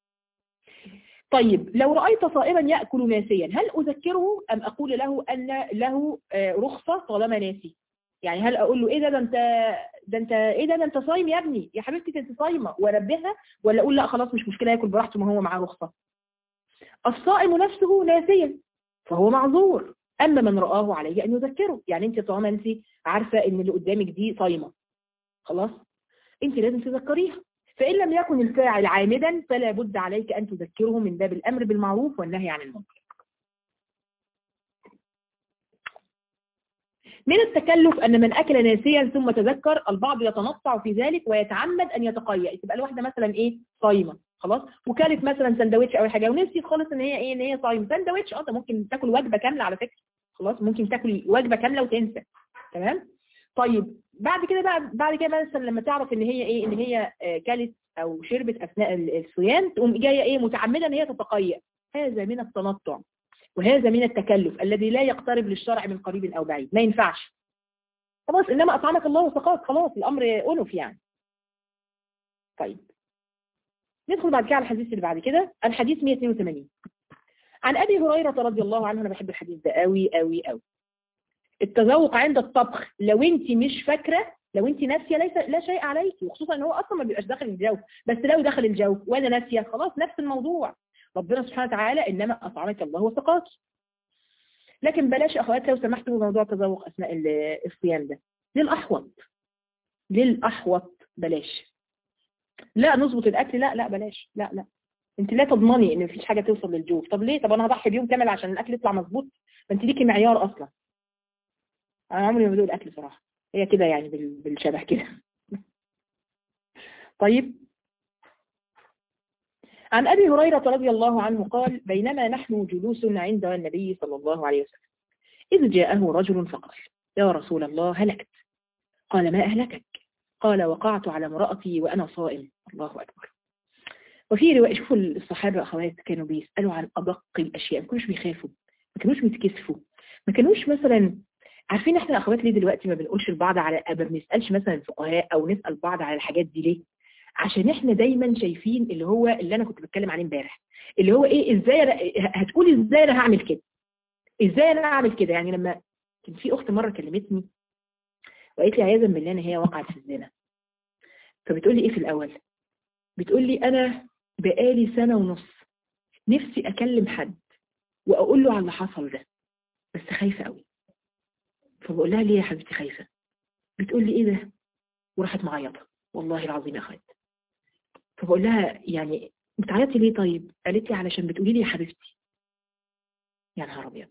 طيب لو رأيت صائما يأكل ناسيا هل أذكره أم أقول له أن له رخصة طالما ناسي يعني هل أقول له إيه ده ده أنت ده أنت إيه ده ده أنت صايم يا ابني يا حبيبتي أنت صايمة وأنبهها ولا أقول لا خلاص مش مشكلة ياكل براحته ما هو معاه رخصة الصائم نفسه ناسيا فهو معذور أما من رآه عليه أن يذكره يعني أنت طالما أنت عارفة أن اللي قدامك دي صايمة خلاص أنت لازم تذكريها فإن لم يكن الفاعل عامدا فلا بد عليك أن تذكره من باب الأمر بالمعروف والنهي عن المنكر من التكلف أن من أكل ناسيا ثم تذكر البعض يتنطع في ذلك ويتعمد أن يتقيأ تبقى الواحدة مثلا إيه صايمة خلاص وكانت مثلا سندوتش او حاجه ونسيت خالص ان هي ايه ان هي صايم سندوتش اه ممكن تاكل وجبه كامله على فكره خلاص ممكن تاكل وجبه كامله وتنسى تمام طيب بعد كده بقى بعد كده مثلا لما تعرف ان هي ايه ان هي كلت او شربت اثناء الصيام تقوم جايه ايه متعمده ان هي تتقيأ هذا من التنطع وهذا من التكلف الذي لا يقترب للشرع من قريب او بعيد ما ينفعش خلاص انما اطعمك الله وسقاك خلاص الامر انف يعني طيب ندخل بعد كده على الحديث اللي بعد كده الحديث 182 عن أبي هريرة رضي الله عنه أنا بحب الحديث ده قوي قوي قوي التذوق عند الطبخ لو انت مش فاكرة لو انت ناسية ليس لا شيء عليك وخصوصا ان هو اصلا ما بيبقاش داخل الجو بس لو دخل الجو وانا ناسية خلاص نفس الموضوع ربنا سبحانه وتعالى انما اطعمك الله وسقاك لكن بلاش اخوات لو سمحتوا موضوع التذوق اثناء الصيام ده للاحوط للاحوط بلاش لا نظبط الاكل لا لا بلاش لا لا انت لا تضمني ان مفيش حاجه توصل للجوف طب ليه طب انا هضحي بيوم كامل عشان الاكل يطلع مظبوط ما انت ليكي معيار اصلا انا عمري ما بدوق الاكل صراحه هي كده يعني بالشبه كده طيب عن ابي هريره رضي الله عنه قال بينما نحن جلوس عند النبي صلى الله عليه وسلم اذ جاءه رجل فقال يا رسول الله هلكت قال ما اهلكك قال وقعت على امرأتي وأنا صائم الله أكبر وفي رواية شوفوا الصحابة أخوات كانوا بيسألوا عن أدق الأشياء ما كانوش بيخافوا ما كانوش بيتكسفوا ما كانوش مثلا عارفين احنا أخوات ليه دلوقتي ما بنقولش لبعض على ما بنسألش مثلا الفقهاء أو نسأل بعض على الحاجات دي ليه عشان احنا دايما شايفين اللي هو اللي أنا كنت بتكلم عليه امبارح اللي هو ايه ازاي أنا هتقولي ازاي أنا هعمل كده ازاي أنا هعمل كده يعني لما كان في أخت مرة كلمتني وقالت لي عياذا بالله ان هي وقعت في الزنا فبتقول لي ايه في الاول بتقول لي انا بقالي سنة ونص نفسي اكلم حد واقول له على اللي حصل ده بس خايفة قوي فبقول لها ليه يا حبيبتي خايفة بتقول لي ايه ده وراحت معيطة والله العظيم يا اخوات فبقول لها يعني بتعيطي ليه طيب قالت لي علشان بتقولي لي يا حبيبتي يا نهار ابيض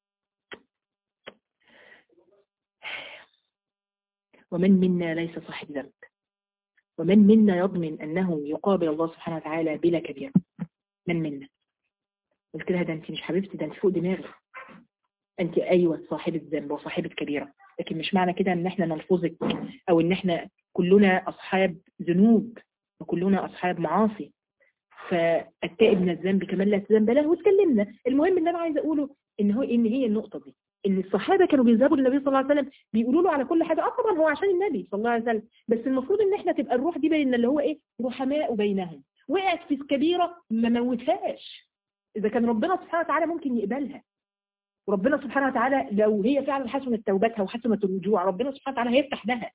ومن منا ليس صاحب ذنب ومن منا يضمن أنه يقابل الله سبحانه وتعالى بلا كبير من منا قلت لها ده أنت مش حبيبتي ده أنت فوق دماغي أنت أيوة صاحبة ذنب وصاحبة كبيرة لكن مش معنى كده أن احنا نلفظك أو أن احنا كلنا أصحاب ذنوب وكلنا أصحاب معاصي فالتائب من الذنب كمان لا ذنب له واتكلمنا المهم اللي أنا عايزة أقوله إن هو إن هي النقطة دي ان الصحابة كانوا بيذهبوا للنبي صلى الله عليه وسلم بيقولوا له على كل حاجة اه طبعا هو عشان النبي صلى الله عليه وسلم بس المفروض ان احنا تبقى الروح دي بين اللي هو ايه رحماء بينهم وقعت في كبيرة ما موتهاش اذا كان ربنا سبحانه وتعالى ممكن يقبلها وربنا سبحانه وتعالى لو هي فعلا حسنت توبتها وحسنت الرجوع ربنا سبحانه وتعالى هيفتح لها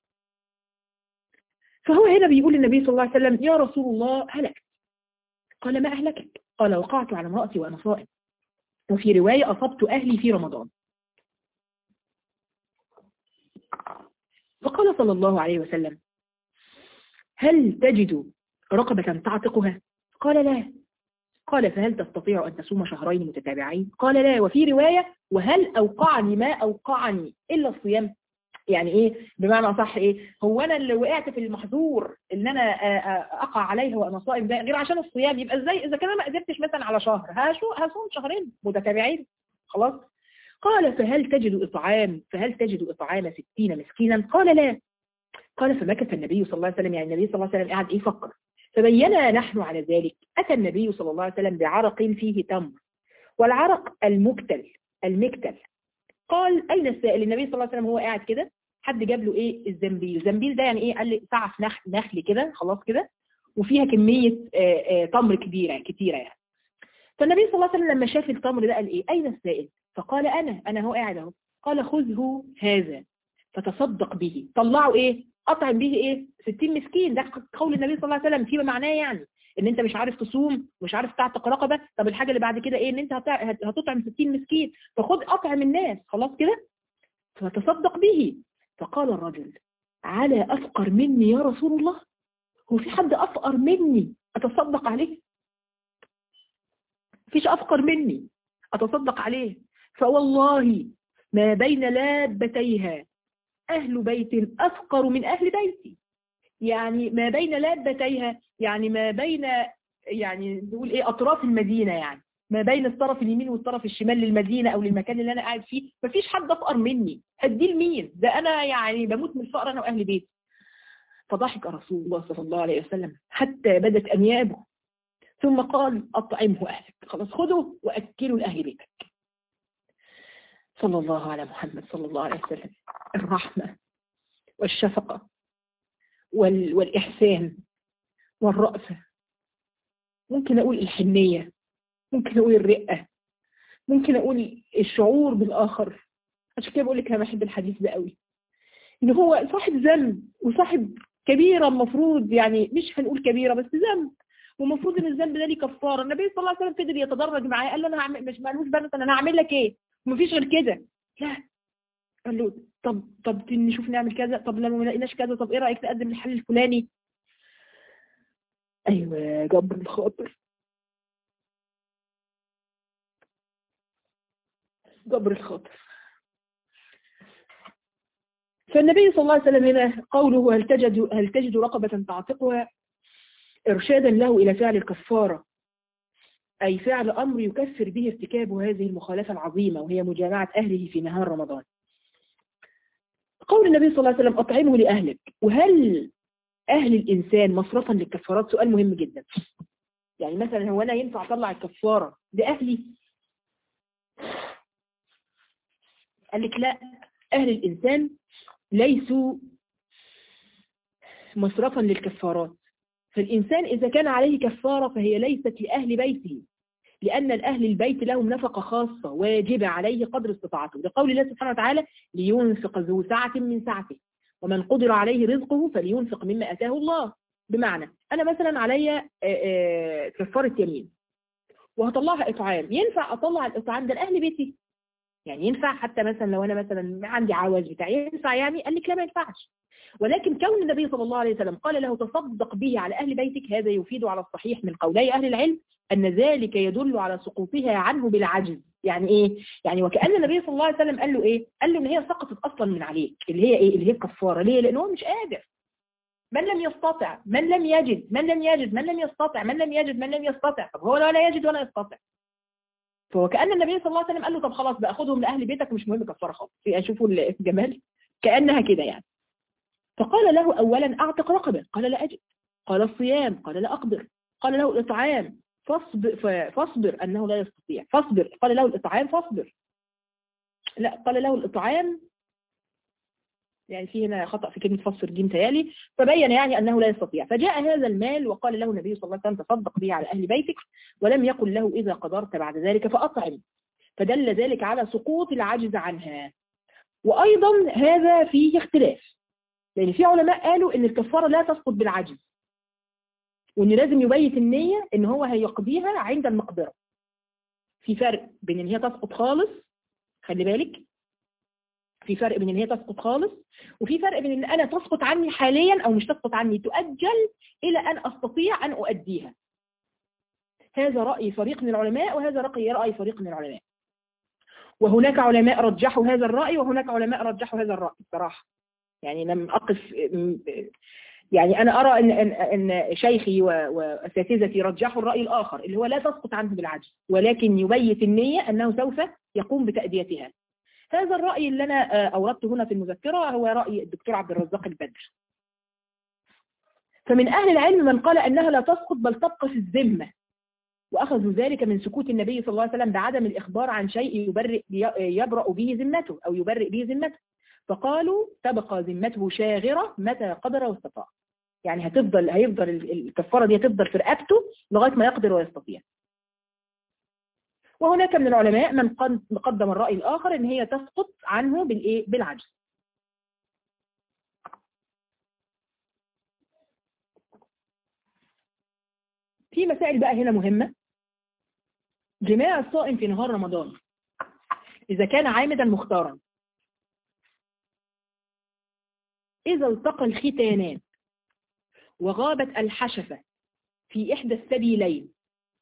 فهو هنا بيقول للنبي صلى الله عليه وسلم يا رسول الله هلكت قال ما أهلكك قال وقعت على امرأتي وأنا صائم وفي رواية أصبت أهلي في رمضان وقال صلى الله عليه وسلم هل تجد رقبة تعتقها قال لا قال فهل تستطيع أن تصوم شهرين متتابعين قال لا وفي رواية وهل أوقعني ما أوقعني إلا الصيام يعني ايه بمعنى صح ايه هو انا اللي وقعت في المحظور ان انا اقع عليها وانا صائم ده غير عشان الصيام يبقى ازاي اذا كان انا ما قدرتش مثلا على شهر هصوم شهرين متتابعين خلاص قال فهل تجد اطعام فهل تجد اطعام ستين مسكينا قال لا قال فمكث النبي صلى الله عليه وسلم يعني النبي صلى الله عليه وسلم قاعد ايه يفكر فبينا نحن على ذلك اتى النبي صلى الله عليه وسلم بعرق فيه تمر والعرق المكتل المكتل قال أين السائل النبي صلى الله عليه وسلم هو قاعد كده حد جاب له ايه الزنبيل الزنبيل ده يعني ايه قال لي سعف نخل, نخل كده خلاص كده وفيها كمية آآ آآ تمر كبيرة كتيرة يعني فالنبي صلى الله عليه وسلم لما شاف التمر ده قال ايه اين السائل فقال انا انا هو قاعد اهو قال خذه هذا فتصدق به طلعوا ايه اطعم به ايه 60 مسكين ده قول النبي صلى الله عليه وسلم فيما معناه يعني ان انت مش عارف تصوم مش عارف تعتق رقبه طب الحاجه اللي بعد كده ايه ان انت هتطعم 60 مسكين فخد اطعم الناس خلاص كده فتصدق به فقال الرجل على افقر مني يا رسول الله هو في حد افقر مني اتصدق عليه فيش افقر مني اتصدق عليه فوالله ما بين لابتيها اهل بيت افقر من اهل بيتي يعني ما بين لابتيها يعني ما بين يعني نقول ايه اطراف المدينة يعني ما بين الطرف اليمين والطرف الشمال للمدينة او للمكان اللي انا قاعد فيه مفيش حد افقر مني هديه لمين ده انا يعني بموت من الفقر انا واهل بيتي فضحك رسول الله صلى الله عليه وسلم حتى بدت انيابه ثم قال اطعمه اهلك خلاص خذه واكله لاهل بيتك صلى الله على محمد صلى الله عليه وسلم الرحمة والشفقة وال... والإحسان والرأفة ممكن أقول الحنية ممكن أقول الرقة ممكن أقول الشعور بالآخر عشان كده بقول لك أنا بحب الحديث ده قوي إن هو صاحب ذنب وصاحب كبيرة المفروض يعني مش هنقول كبيرة بس ذنب ومفروض ان الذنب ده ليه كفاره النبي صلى الله عليه وسلم فضل يتدرج معاه قال له انا هعمل مش مالوش بنت انا هعمل لك ايه ومفيش غير كده لا قال له طب طب نشوف نعمل كذا طب لما ما لقيناش كذا طب ايه رايك تقدم الحل الفلاني ايوه يا جبر الخاطر جبر الخاطر فالنبي صلى الله عليه وسلم هنا قوله هل تجد هل تجد رقبة تعتقها إرشادا له إلى فعل الكفارة أي فعل أمر يكفر به ارتكاب هذه المخالفة العظيمة وهي مجامعة أهله في نهار رمضان قول النبي صلى الله عليه وسلم أطعمه لأهلك وهل أهل الإنسان مصرفا للكفارات سؤال مهم جدا يعني مثلا هو أنا ينفع أطلع الكفارة لأهلي قال لك لا أهل الإنسان ليسوا مصرفا للكفارات فالإنسان إذا كان عليه كفارة فهي ليست لأهل بيته لأن الأهل البيت لهم نفقة خاصة واجبة عليه قدر استطاعته لقول الله سبحانه وتعالى لينفق ذو سعة من سعته ومن قدر عليه رزقه فلينفق مما أتاه الله بمعنى أنا مثلا علي كفارة يمين وهطلعها إطعام ينفع أطلع الإطعام ده لأهل بيتي يعني ينفع حتى مثلا لو أنا مثلا عندي عواز بتاعي ينفع يعني قال لك لا ما ينفعش ولكن كون النبي صلى الله عليه وسلم قال له تصدق به على أهل بيتك هذا يفيد على الصحيح من قولي أهل العلم أن ذلك يدل على سقوطها عنه بالعجز يعني إيه؟ يعني وكأن النبي صلى الله عليه وسلم قال له إيه؟ قال له إن هي سقطت أصلا من عليك اللي هي إيه؟ اللي هي الكفارة ليه؟ لأنه هو مش قادر من لم يستطع من لم يجد من لم يجد من لم يستطع من لم يجد من لم يستطع طب هو ولا يجد ولا يستطع فهو كأن النبي صلى الله عليه وسلم قال له طب خلاص بقى خدهم لأهل بيتك مش مهم كفارة خالص شوفوا الجمال كأنها كده يعني فقال له أولا أعتق رقبة قال لا أجد قال الصيام قال لا أقدر قال له الإطعام فاصبر, فاصبر أنه لا يستطيع فاصبر قال له الإطعام فاصبر لا قال له الإطعام يعني في هنا خطأ في كلمة فصر جيم تيالي فبين يعني أنه لا يستطيع فجاء هذا المال وقال له النبي صلى الله عليه وسلم تصدق به على أهل بيتك ولم يقل له إذا قدرت بعد ذلك فأطعم فدل ذلك على سقوط العجز عنها وأيضا هذا فيه اختلاف لأن في علماء قالوا إن الكفارة لا تسقط بالعجز وإن لازم يبيت النية إن هو هيقضيها عند المقدرة في فرق بين إن هي تسقط خالص خلي بالك في فرق بين ان هي تسقط خالص وفي فرق بين ان انا تسقط عني حاليا او مش تسقط عني تؤجل الى ان استطيع ان اؤديها هذا رأي فريق من العلماء وهذا رأي رأي فريق من العلماء وهناك علماء رجحوا هذا الرأي وهناك علماء رجحوا هذا الرأي بصراحة يعني لم أقف يعني أنا أرى أن, أن, أن شيخي وأساتذتي رجحوا الرأي الآخر اللي هو لا تسقط عنه بالعجز ولكن يبيت النية أنه سوف يقوم بتأديتها هذا الرأي اللي أنا أوردته هنا في المذكرة هو رأي الدكتور عبد الرزاق البدر فمن أهل العلم من قال أنها لا تسقط بل تبقى في الذمة وأخذوا ذلك من سكوت النبي صلى الله عليه وسلم بعدم الإخبار عن شيء يبرئ يبرأ به ذمته أو يبرئ به ذمته فقالوا تبقى ذمته شاغرة متى قدر واستطاع يعني هتفضل هيفضل الكفارة دي هتفضل في رقبته لغاية ما يقدر ويستطيع وهناك من العلماء من قدم الرأي الآخر ان هي تسقط عنه بالايه بالعجز في مسائل بقى هنا مهمة جماع الصائم في نهار رمضان إذا كان عامدا مختارا إذا التقى الختانان وغابت الحشفة في إحدى السبيلين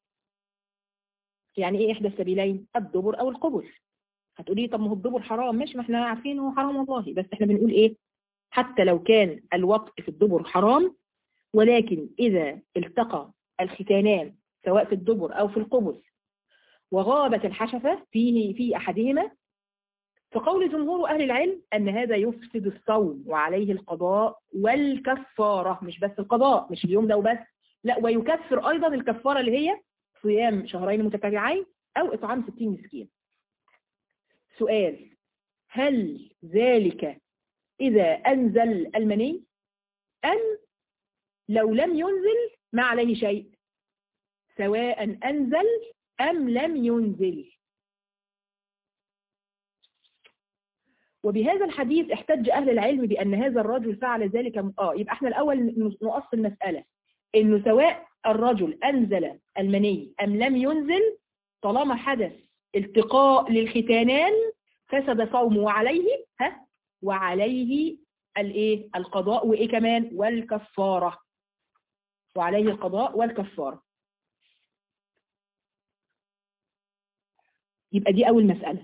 يعني إيه إحدى السبيلين الدبر أو القبل هتقولي طب ما هو الدبر حرام مش ما احنا عارفين هو حرام والله بس احنا بنقول إيه حتى لو كان الوطء في الدبر حرام ولكن إذا التقى الختانان سواء في الدبر أو في القبل وغابت الحشفة فيه في أحدهما فقول جمهور أهل العلم أن هذا يفسد الصوم وعليه القضاء والكفارة مش بس القضاء مش اليوم ده وبس لا ويكفر أيضا الكفارة اللي هي صيام شهرين متتابعين أو إطعام 60 مسكين سؤال هل ذلك إذا أنزل المني أم لو لم ينزل ما عليه شيء سواء أنزل أم لم ينزل وبهذا الحديث احتج أهل العلم بأن هذا الرجل فعل ذلك آه يبقى احنا الأول نقص المسألة إنه سواء الرجل أنزل المني أم لم ينزل طالما حدث التقاء للختانان فسد صومه وعليه ها وعليه الايه القضاء وايه كمان والكفاره وعليه القضاء والكفاره يبقى دي اول مساله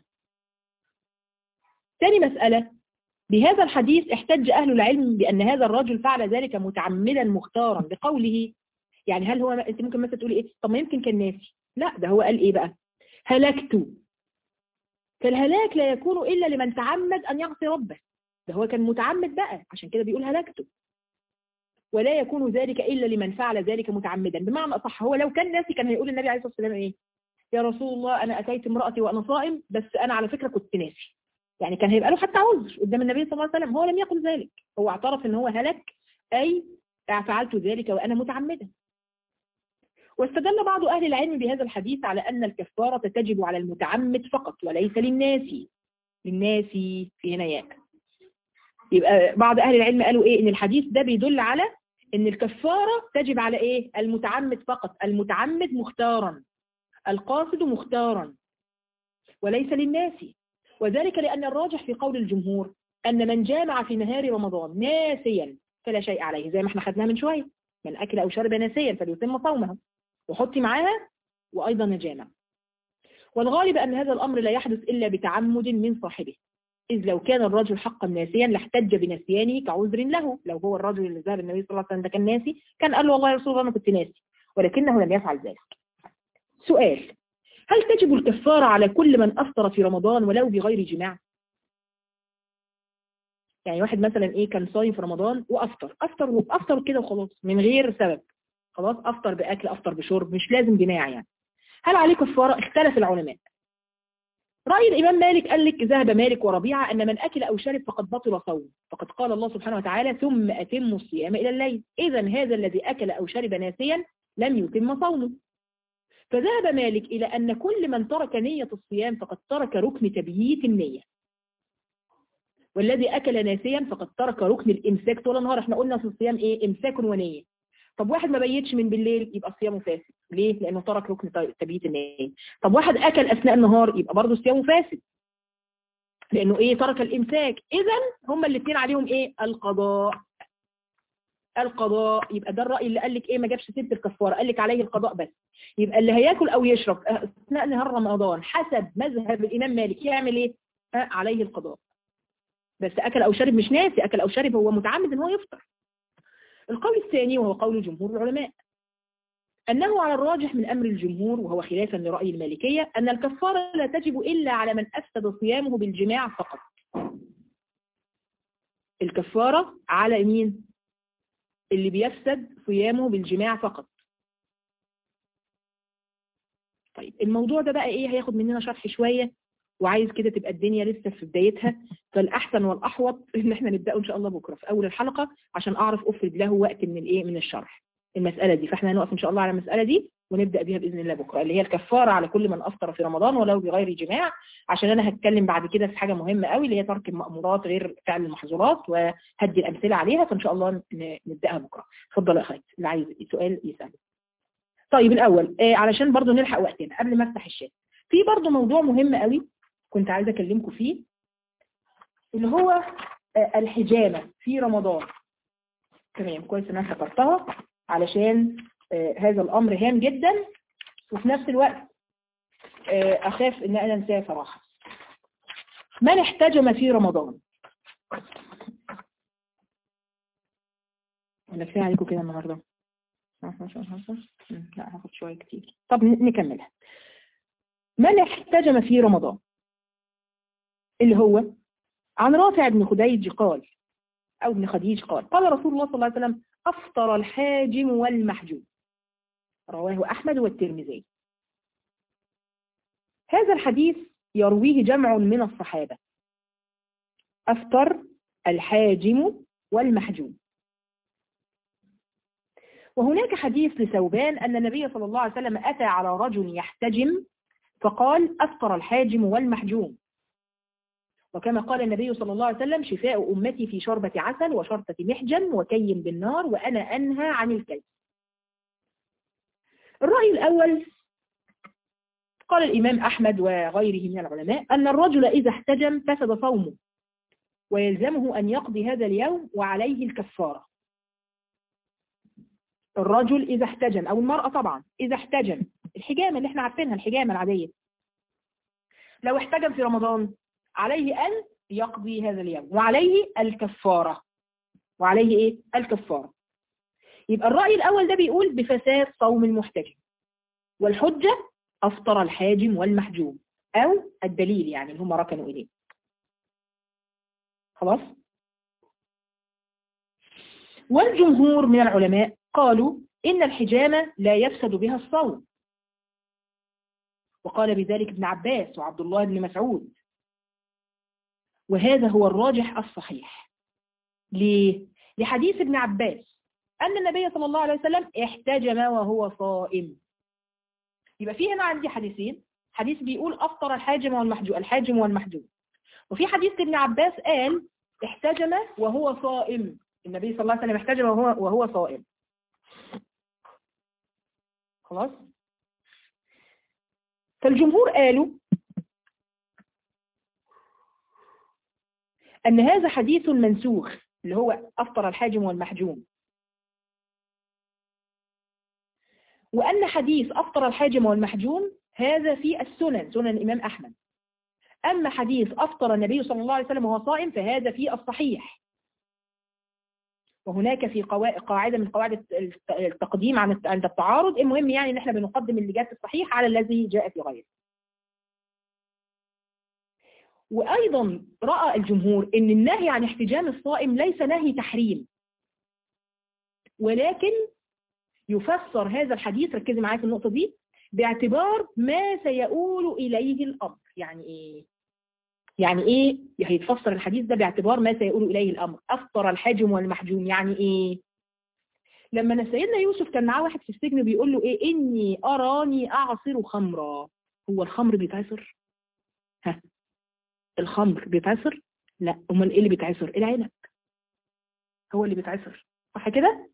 ثاني مساله بهذا الحديث احتج اهل العلم بان هذا الرجل فعل ذلك متعمدا مختارا بقوله يعني هل هو انت ممكن مثلا تقولي ايه طب ما يمكن كان ناسي لا ده هو قال ايه بقى هلكت فالهلاك لا يكون الا لمن تعمد ان يعصي ربه ده هو كان متعمد بقى عشان كده بيقول هلكته ولا يكون ذلك إلا لمن فعل ذلك متعمدا بمعنى أصح هو لو كان ناسي كان هيقول النبي عليه الصلاة والسلام إيه يا رسول الله أنا أتيت امرأتي وأنا صائم بس أنا على فكرة كنت ناسي يعني كان هيبقى له حتى عذر قدام النبي صلى الله عليه وسلم هو لم يقل ذلك هو اعترف ان هو هلك أي فعلت ذلك وأنا متعمدا واستدل بعض أهل العلم بهذا الحديث على أن الكفارة تجب على المتعمد فقط وليس للناس للناس في هنا ياء يبقى بعض أهل العلم قالوا إيه إن الحديث ده بيدل على إن الكفارة تجب على إيه المتعمد فقط المتعمد مختارا القاصد مختارا وليس للناس وذلك لأن الراجح في قول الجمهور أن من جامع في نهار رمضان ناسيا فلا شيء عليه زي ما احنا خدناها من شوية من أكل أو شرب ناسيا فليتم صومه وحطي معاها وأيضا نجامع والغالب أن هذا الأمر لا يحدث إلا بتعمد من صاحبه إذ لو كان الرجل حقا ناسيا لاحتج بنسيانه كعذر له لو هو الرجل اللي ذهب النبي صلى الله عليه وسلم ده كان ناسي كان قال له والله يا رسول الله أنا كنت ناسي ولكنه لم يفعل ذلك سؤال هل تجب الكفارة على كل من أفطر في رمضان ولو بغير جماع يعني واحد مثلا ايه كان صايم في رمضان وافطر افطر وافطر كده وخلاص من غير سبب خلاص افطر باكل افطر بشرب مش لازم جماع يعني هل عليه كفارة اختلف العلماء رأي الإمام مالك قال لك ذهب مالك وربيعة أن من أكل أو شرب فقد بطل صوم فقد قال الله سبحانه وتعالى ثم أتم الصيام إلى الليل إذا هذا الذي أكل أو شرب ناسيا لم يتم صومه فذهب مالك إلى أن كل من ترك نية الصيام فقد ترك ركن تبييت النية والذي أكل ناسيا فقد ترك ركن الإمساك طول النهار احنا قلنا في الصيام إيه إمساك ونية طب واحد ما بيتش من بالليل يبقى صيامه فاسد ليه لانه ترك ركن تبييت النية طب واحد اكل اثناء النهار يبقى برضه صيامه فاسد لانه ايه ترك الامساك اذا هما الاثنين عليهم ايه القضاء القضاء يبقى ده الراي اللي قال لك ايه ما جابش ست الكفاره قال لك عليه القضاء بس يبقى اللي هياكل او يشرب اثناء نهار رمضان حسب مذهب الامام مالك يعمل ايه آه عليه القضاء بس اكل او شرب مش ناسي اكل او شرب هو متعمد ان هو يفطر القول الثاني وهو قول جمهور العلماء أنه على الراجح من أمر الجمهور وهو خلافا لرأي المالكية أن الكفارة لا تجب إلا على من أفسد صيامه بالجماع فقط الكفارة على مين؟ اللي بيفسد صيامه بالجماع فقط طيب الموضوع ده بقى إيه هياخد مننا شرح شوية وعايز كده تبقى الدنيا لسه في بدايتها فالأحسن والأحوط إن احنا نبدأه إن شاء الله بكرة في أول الحلقة عشان أعرف أفرد له وقت من الإيه من الشرح المسألة دي فاحنا هنقف إن شاء الله على المسألة دي ونبدأ بيها بإذن الله بكرة اللي هي الكفارة على كل من أفطر في رمضان ولو بغير جماع عشان أنا هتكلم بعد كده في حاجة مهمة قوي اللي هي ترك المأمورات غير فعل المحظورات وهدي الأمثلة عليها فإن شاء الله نبدأها بكرة اتفضل يا أخي اللي عايز سؤال يسأل طيب الأول آه علشان برضو نلحق وقتنا قبل ما أفتح الشات في برضو موضوع مهم قوي كنت عايزة أكلمكم فيه اللي هو آه الحجامة في رمضان تمام كويس ان انا افتكرتها علشان آه هذا الامر هام جدا وفي نفس الوقت آه اخاف ان انا انساه صراحة من احتجم في رمضان ولا كفايه عليكم كده النهارده لا هاخد شويه كتير طب نكملها من احتجم في رمضان اللي هو عن رافع بن خديج قال أو ابن خديج قال قال رسول الله صلى الله عليه وسلم أفطر الحاجم والمحجوم رواه أحمد والترمذي هذا الحديث يرويه جمع من الصحابة أفطر الحاجم والمحجوم وهناك حديث لثوبان أن النبي صلى الله عليه وسلم أتى على رجل يحتجم فقال أفطر الحاجم والمحجوم وكما قال النبي صلى الله عليه وسلم شفاء أمتي في شربة عسل وشرطة محجن وكي بالنار وأنا أنهى عن الكي الرأي الأول قال الإمام أحمد وغيره من العلماء أن الرجل إذا احتجم فسد صومه ويلزمه أن يقضي هذا اليوم وعليه الكفارة الرجل إذا احتجم أو المرأة طبعا إذا احتجم الحجامة اللي احنا عارفينها الحجامة العادية لو احتجم في رمضان عليه أن يقضي هذا اليوم وعليه الكفارة وعليه إيه؟ الكفارة يبقى الرأي الأول ده بيقول بفساد صوم المحتجم والحجة أفطر الحاجم والمحجوم أو الدليل يعني اللي هم ركنوا إليه خلاص والجمهور من العلماء قالوا إن الحجامة لا يفسد بها الصوم وقال بذلك ابن عباس وعبد الله بن مسعود وهذا هو الراجح الصحيح ليه؟ لحديث ابن عباس أن النبي صلى الله عليه وسلم احتجم وهو صائم يبقى في هنا عندي حديثين حديث بيقول أفطر الحاجم والمحجوم الحاجم والمحجوم وفي حديث ابن عباس قال احتجم وهو صائم النبي صلى الله عليه وسلم احتجم وهو, وهو صائم خلاص فالجمهور قالوا أن هذا حديث منسوخ اللي هو أفطر الحاجم والمحجوم وأن حديث أفطر الحاجم والمحجوم هذا في السنن سنن الإمام أحمد أما حديث أفطر النبي صلى الله عليه وسلم وهو صائم فهذا في الصحيح وهناك في قاعدة من قواعد التقديم عند التعارض المهم يعني ان احنا بنقدم اللي جاء في الصحيح على الذي جاء في غيره وأيضا رأى الجمهور أن النهي عن احتجام الصائم ليس نهي تحريم ولكن يفسر هذا الحديث ركزي معايا في النقطة دي باعتبار ما سيؤول إليه الأمر يعني إيه؟ يعني إيه هيتفسر الحديث ده باعتبار ما سيؤول إليه الأمر أفطر الحاجم والمحجوم يعني إيه لما سيدنا يوسف كان معاه واحد في السجن بيقول له إيه إني أراني أعصر خمرا هو الخمر بيتعصر ها الخمر بيتعصر لا امال ايه اللي بيتعصر العنب هو اللي بيتعصر صح كده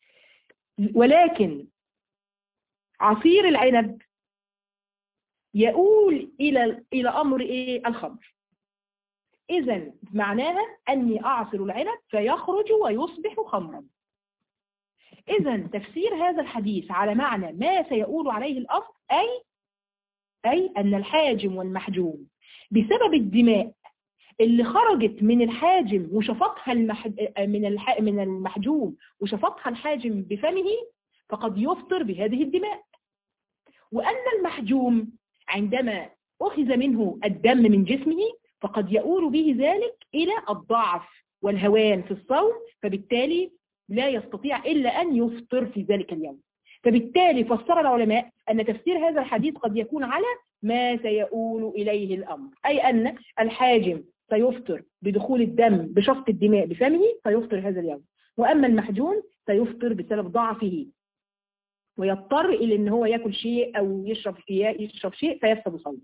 ولكن عصير العنب يقول الى الى امر ايه الخمر إذا معناها أني أعصر العنب فيخرج ويصبح خمرا إذا تفسير هذا الحديث على معنى ما سيقول عليه الأصل أي أي أن الحاجم والمحجوم بسبب الدماء اللي خرجت من الحاجم وشفطها المح... من الح... من المحجوم وشفطها الحاجم بفمه فقد يفطر بهذه الدماء وأن المحجوم عندما أخذ منه الدم من جسمه فقد يؤول به ذلك إلى الضعف والهوان في الصوم فبالتالي لا يستطيع إلا أن يفطر في ذلك اليوم فبالتالي فسر العلماء أن تفسير هذا الحديث قد يكون على ما سيؤول إليه الأمر أي أن الحاجم سيفطر بدخول الدم بشفط الدماء بفمه فيفطر هذا اليوم وأما المحجون سيفطر بسبب ضعفه ويضطر إلى أن هو يأكل شيء أو يشرب يشرب شيء فيفسد صومه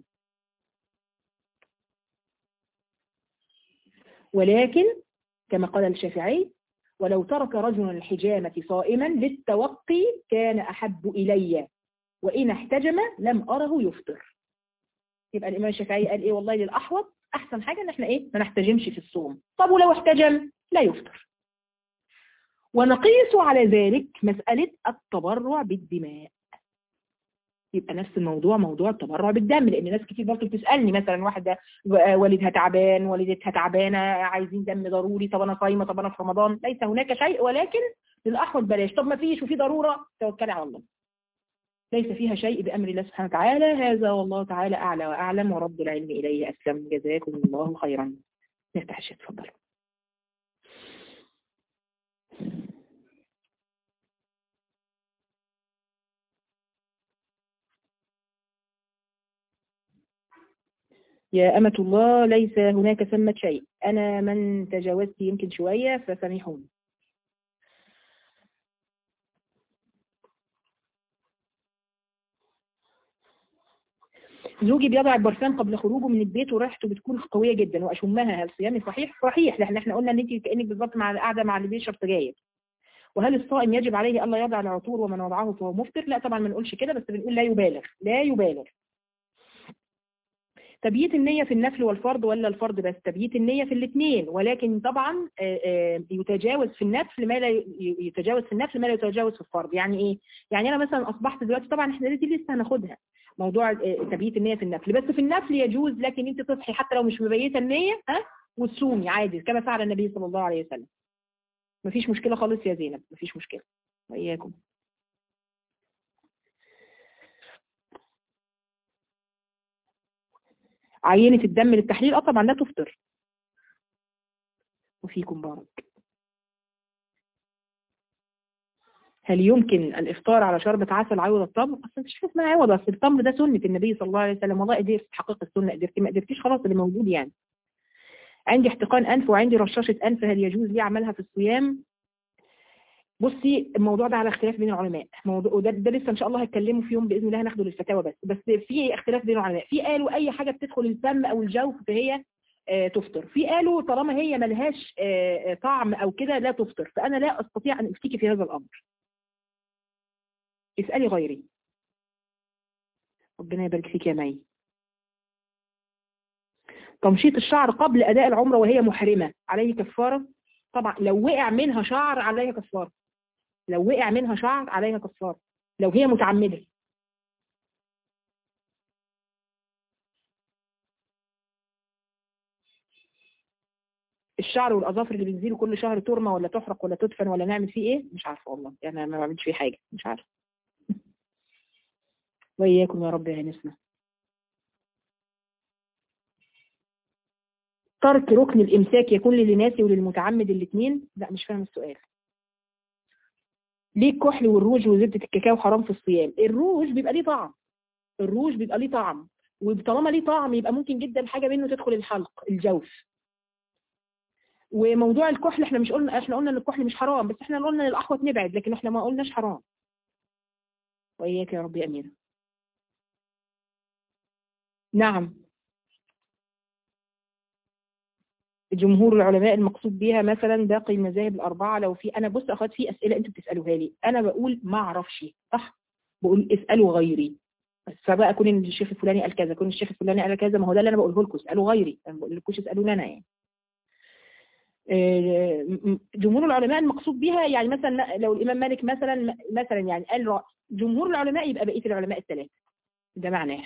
ولكن كما قال الشافعي ولو ترك رجل الحجامة صائما للتوقي كان أحب إلي وإن احتجم لم أره يفطر يبقى الإمام الشافعي قال إيه والله للأحوط أحسن حاجة إن إحنا إيه ما نحتجمش في الصوم طب ولو احتجم لا يفطر ونقيس على ذلك مسألة التبرع بالدماء يبقى نفس الموضوع موضوع التبرع بالدم لان ناس كتير برضه بتسالني مثلا واحده والدها تعبان والدتها تعبانه عايزين دم ضروري طب انا صايمه طب انا في رمضان ليس هناك شيء ولكن للاحوط بلاش طب ما فيش وفي ضروره توكلي على الله ليس فيها شيء بامر الله سبحانه وتعالى هذا والله تعالى اعلى واعلم ورب العلم اليه اسلم جزاكم الله خيرا نفتح الشات اتفضلوا يا أمة الله ليس هناك ثمة شيء أنا من تجاوزت يمكن شوية فسامحوني زوجي بيضع البرفان قبل خروجه من البيت وريحته بتكون قوية جدا وأشمها هل صيامي صحيح؟ صحيح لأن احنا قلنا ان انت كأنك بالظبط مع القعدة مع اللي بيشرب سجاير وهل الصائم يجب عليه ألا يضع العطور ومن وضعه فهو مفطر؟ لا طبعا ما نقولش كده بس بنقول لا يبالغ لا يبالغ تبييت النية في النفل والفرض ولا الفرض بس تبييت النية في الاثنين ولكن طبعا يتجاوز في النفل ما لا يتجاوز في النفل ما لا يتجاوز في الفرض يعني ايه يعني انا مثلا اصبحت دلوقتي طبعا احنا دي لسه هناخدها موضوع تبييت النية في النفل بس في النفل يجوز لكن انت تصحي حتى لو مش مبيته النية ها وتصومي عادي كما فعل النبي صلى الله عليه وسلم مفيش مشكلة خالص يا زينب مفيش مشكلة وإياكم عينة الدم للتحليل اه طبعا لا تفطر وفيكم بارك هل يمكن الافطار على شربة عسل عوض التمر اصلا مش اسمها عوض اصل التمر ده سنة النبي صلى الله عليه وسلم والله قدرت تحقق السنة قدرت ما قدرتيش خلاص اللي موجود يعني عندي احتقان انف وعندي رشاشة انف هل يجوز لي اعملها في الصيام بصي الموضوع ده على اختلاف بين العلماء موضوع وده ده لسه ان شاء الله هتكلموا في يوم باذن الله هناخده للفتاوى بس بس في اختلاف بين العلماء في قالوا اي حاجه بتدخل الفم او الجوف فهي آه تفطر في قالوا طالما هي ملهاش آه طعم او كده لا تفطر فانا لا استطيع ان افتيكي في هذا الامر اسالي غيري ربنا يبارك فيك يا مي تمشيط الشعر قبل اداء العمره وهي محرمه عليه كفاره طبعا لو وقع منها شعر عليها كفاره لو وقع منها شعر عليها كفاره لو هي متعمده الشعر والاظافر اللي بنزيله كل شهر ترمى ولا تحرق ولا تدفن ولا نعمل فيه ايه مش عارفه والله يعني ما بعملش فيه حاجه مش عارفه واياكم يا رب يا نسمه ترك ركن الامساك يكون للناسي وللمتعمد الاثنين لا مش فاهم السؤال ليه الكحل والروج وزبدة الكاكاو حرام في الصيام الروج بيبقى ليه طعم الروج بيبقى ليه طعم وطالما ليه طعم يبقى ممكن جدا حاجة منه تدخل الحلق الجوف وموضوع الكحل احنا مش قلنا احنا قلنا ان الكحل مش حرام بس احنا قلنا ان الاحوط نبعد لكن احنا ما قلناش حرام واياك يا رب يا امينه نعم جمهور العلماء المقصود بيها مثلا باقي المذاهب الأربعة لو في أنا بص أخوات في أسئلة أنتوا بتسألوها لي أنا بقول ما أعرفش صح بقول اسألوا غيري فبقى كون ان الشيخ الفلاني قال كذا كون الشيخ الفلاني قال كذا ما هو ده اللي انا بقوله لكم اسالوا غيري انا ما بقولكوش اسالوني انا يعني جمهور العلماء المقصود بها يعني مثلا لو الامام مالك مثلا مثلا يعني قال رأي جمهور العلماء يبقى بقيه العلماء الثلاثه ده معناه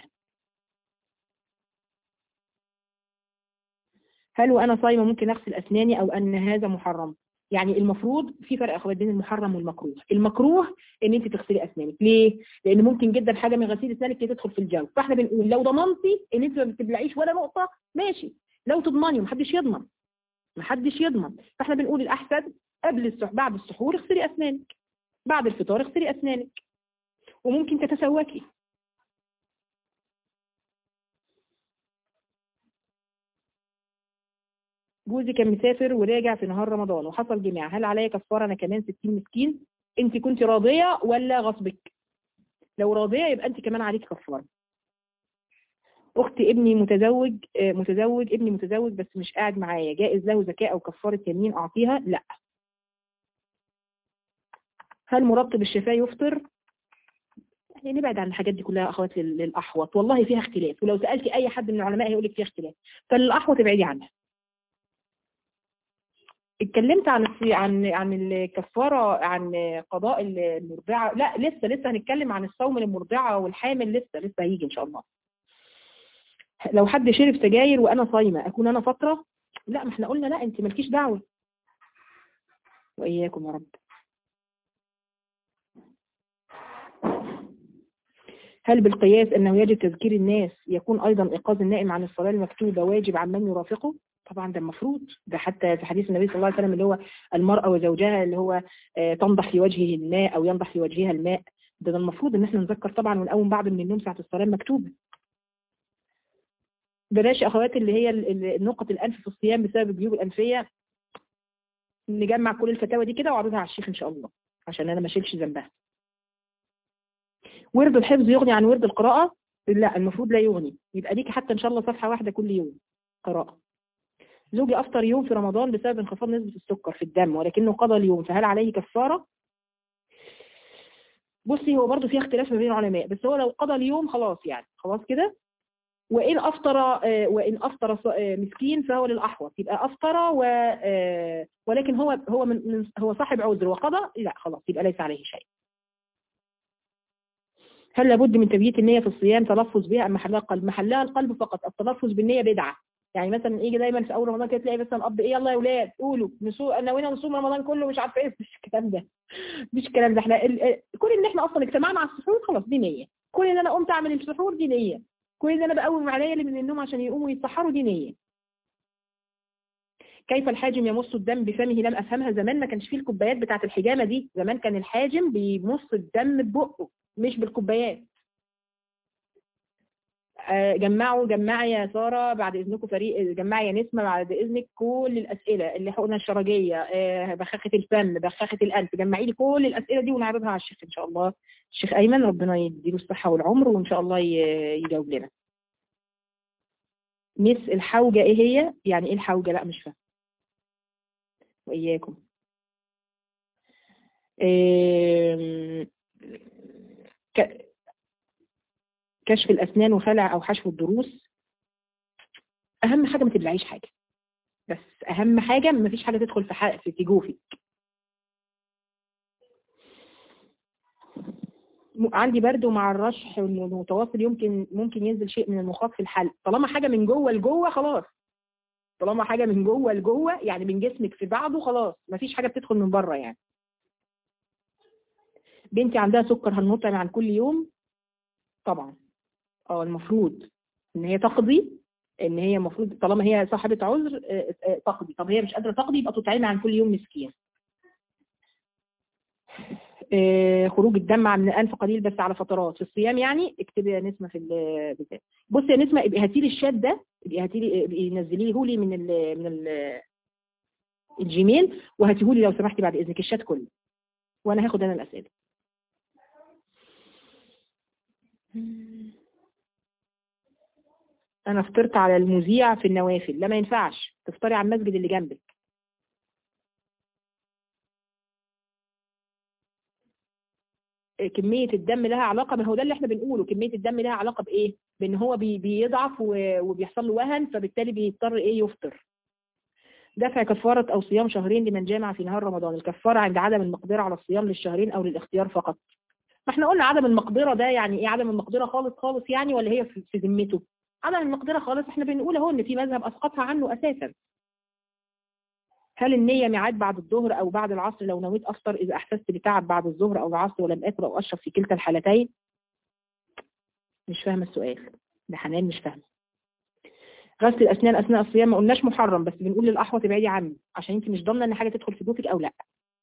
هل وانا صايمه ممكن اغسل اسناني او ان هذا محرم يعني المفروض في فرق اخوات بين المحرم والمكروه المكروه ان انت تغسلي اسنانك ليه لان ممكن جدا حاجه من غسيل اسنانك تدخل في الجو فاحنا بنقول لو ضمنتي ان انت ما بتبلعيش ولا نقطه ماشي لو تضمني ومحدش يضمن محدش يضمن فاحنا بنقول الاحسن قبل السح... بعد السحور اغسلي اسنانك بعد الفطار اغسلي اسنانك وممكن تتسوكي جوزي كان مسافر وراجع في نهار رمضان وحصل جماع هل عليا كفاره انا كمان 60 مسكين انت كنت راضيه ولا غصبك لو راضيه يبقى انت كمان عليك كفاره اخت ابني متزوج متزوج ابني متزوج بس مش قاعد معايا جائز له زكاه او كفاره يمين اعطيها لا هل مرطب الشفاه يفطر يعني نبعد عن الحاجات دي كلها اخوات للاحوط والله فيها اختلاف ولو سالتي اي حد من العلماء هيقول لك فيها اختلاف فالاحوط ابعدي عنها اتكلمت عن عن عن الكفاره عن قضاء المرضعه لا لسه لسه هنتكلم عن الصوم للمرضعه والحامل لسه لسه هيجي ان شاء الله لو حد شرب سجاير وانا صايمه اكون انا فتره لا ما احنا قلنا لا انت مالكيش دعوه واياكم يا رب هل بالقياس انه يجب تذكير الناس يكون ايضا ايقاظ النائم عن الصلاه المكتوبه واجب عن من يرافقه طبعا ده المفروض ده حتى في حديث النبي صلى الله عليه وسلم اللي هو المرأة وزوجها اللي هو تنضح في وجهه الماء أو ينضح في وجهها الماء ده, ده المفروض ان احنا نذكر طبعا ونقوم بعض من النوم ساعة الصلاة المكتوبة بلاش اخوات اللي هي نقط الانف في الصيام بسبب الجيوب الانفية نجمع كل الفتاوى دي كده واعرضها على الشيخ ان شاء الله عشان انا ما اشيلش ذنبها ورد الحفظ يغني عن ورد القراءة لا المفروض لا يغني يبقى ليك حتى ان شاء الله صفحة واحدة كل يوم قراءة زوجي أفطر يوم في رمضان بسبب انخفاض نسبة السكر في الدم ولكنه قضى اليوم فهل عليه كفارة؟ بصي هو برضو فيها اختلاف ما بين العلماء بس هو لو قضى اليوم خلاص يعني خلاص كده وإن أفطر وإن أفطر مسكين فهو للأحوط يبقى أفطر و ولكن هو هو من هو صاحب عذر وقضى لا خلاص يبقى ليس عليه شيء هل لابد من تبييت النية في الصيام تلفظ بها أم محلها القلب محلها القلب فقط التلفظ بالنية بدعة يعني مثلا يجي دايما في اول رمضان كده تلاقي مثلا الاب ايه يلا يا اولاد قولوا نسوق ناويين نصوم رمضان كله مش عارفه ايه مش الكلام ده مش الكلام ده احنا ال... كل ان احنا اصلا اجتمعنا على السحور خلاص دي نيه كل ان انا قمت اعمل السحور دي نيه كل ان انا بقوم عليا اللي من النوم عشان يقوموا يتسحروا دي نيه كيف الحاجم يمص الدم بفمه لم افهمها زمان ما كانش فيه الكوبايات بتاعه الحجامه دي زمان كان الحاجم بيمص الدم ببقه مش بالكوبايات جمعوا جمعي يا سارة بعد إذنكم فريق جمعي يا نسمة بعد إذنك كل الأسئلة اللي حقنا الشرجية بخاخة الفم بخاخة الأنف جمعي لي كل الأسئلة دي ونعرضها على الشيخ إن شاء الله الشيخ أيمن ربنا يديله الصحة والعمر وإن شاء الله يجاوب لنا مس الحوجة إيه هي؟ يعني إيه الحوجة؟ لا مش فاهم وإياكم إيه... ك... كشف الأسنان وخلع أو حشو الضروس أهم حاجة ما تبلعيش حاجة بس أهم حاجة ما فيش حاجة تدخل في حق في جوفك عندي برد ومع الرشح المتواصل يمكن ممكن ينزل شيء من المخاط في الحلق طالما حاجة من جوه لجوه خلاص طالما حاجة من جوه لجوه يعني من جسمك في بعضه خلاص ما فيش حاجة بتدخل من بره يعني بنتي عندها سكر هنطعم عن كل يوم طبعا اه المفروض ان هي تقضي ان هي المفروض طالما هي صاحبة عذر تقضي طب هي مش قادرة تقضي يبقى تطعمي عن كل يوم مسكين خروج الدم من الانف قليل بس على فترات في الصيام يعني اكتبي يا نسمه في البتاع بصي يا نسمه ابقي هاتي لي الشات ده ابقي هاتي لي ابقي نزليه لي من ال من ال الجيميل وهاتيه لي لو سمحتي بعد اذنك الشات كله وانا هاخد انا الاسئله انا فطرت على المذيع في النوافل لا ما ينفعش تفطري على المسجد اللي جنبك كمية الدم لها علاقة ما هو ده اللي احنا بنقوله كمية الدم لها علاقة بإيه بإن هو بي بيضعف وبيحصل له وهن فبالتالي بيضطر إيه يفطر دفع كفارة أو صيام شهرين لمن جامع في نهار رمضان الكفارة عند عدم المقدرة على الصيام للشهرين أو للاختيار فقط ما احنا قلنا عدم المقدرة ده يعني ايه عدم المقدرة خالص خالص يعني ولا هي في ذمته عدم المقدرة خالص احنا بنقول اهو ان في مذهب اسقطها عنه اساسا هل النية ميعاد بعد الظهر او بعد العصر لو نويت افطر اذا احسست بتعب بعد الظهر او العصر ولم اكل او اشرب في كلتا الحالتين مش فاهمة السؤال ده حنان مش فاهمة غسل الاسنان اثناء الصيام ما قلناش محرم بس بنقول للاحوط ابعدي عنه عشان انت مش ضامنه ان حاجه تدخل في جوفك او لا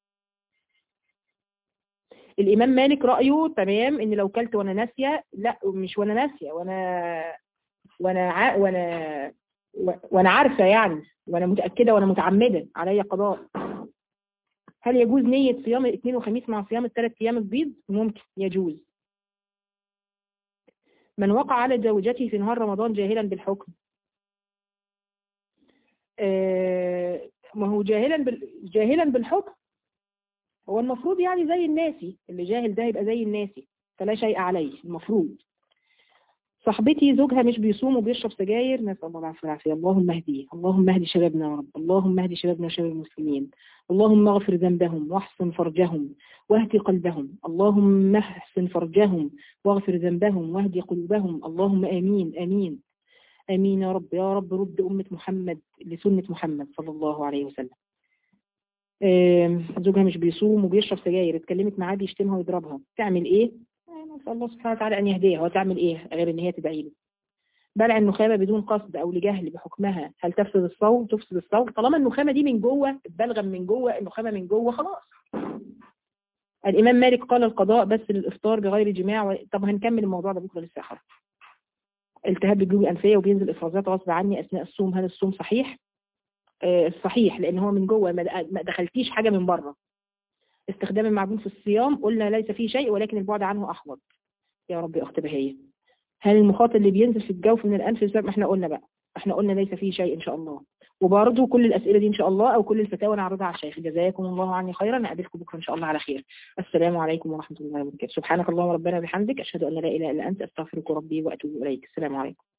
الامام مالك رايه تمام ان لو كلت وانا ناسيه لا مش وانا ناسيه وانا وانا ع... وانا وانا عارفه يعني وانا متاكده وانا متعمده عليا قضاء هل يجوز نية صيام الاثنين وخميس مع صيام الثلاث ايام البيض ممكن يجوز من وقع على زوجته في نهار رمضان جاهلا بالحكم آه ما هو جاهلا بال... جاهلا بالحكم هو المفروض يعني زي الناسي اللي جاهل ده يبقى زي الناسي فلا شيء عليه المفروض صاحبتي زوجها مش بيصوم وبيشرب سجاير نسأل الله العافية والعافية اللهم اهديه اللهم اهدي شبابنا يا رب اللهم اهدي شبابنا وشباب المسلمين اللهم اغفر ذنبهم واحسن فرجهم واهدي قلبهم اللهم احسن فرجهم واغفر ذنبهم واهدي قلوبهم اللهم امين امين امين يا رب يا رب رد امة محمد لسنة محمد صلى الله عليه وسلم زوجها مش بيصوم وبيشرب سجاير اتكلمت معاه بيشتمها ويضربها تعمل ايه نسال الله سبحانه وتعالى ان يهديها وتعمل ايه غير ان هي تدعي له بلع النخامه بدون قصد او لجهل بحكمها هل تفسد الصوم تفسد الصوم طالما النخامه دي من جوه البلغم من جوه النخامه من جوه خلاص الامام مالك قال القضاء بس للافطار بغير جماع و... طب هنكمل الموضوع ده بكره لسه حرف التهاب بالجيوب الانفيه وبينزل افرازات غصب عني اثناء الصوم هل الصوم صحيح آه صحيح لان هو من جوه ما دخلتيش حاجه من بره استخدام المعجون في الصيام قلنا ليس فيه شيء ولكن البعد عنه احوط يا رب يا اخت بهية هل المخاط اللي بينزل في الجوف من الانف بسبب ما احنا قلنا بقى احنا قلنا ليس فيه شيء ان شاء الله وبرضه كل الاسئله دي ان شاء الله او كل الفتاوى نعرضها على الشيخ جزاكم الله عني خيرا نقابلكم بكره ان شاء الله على خير السلام عليكم ورحمه الله وبركاته سبحانك اللهم ربنا وبحمدك اشهد ان لا اله الا انت استغفرك ربي واتوب اليك السلام عليكم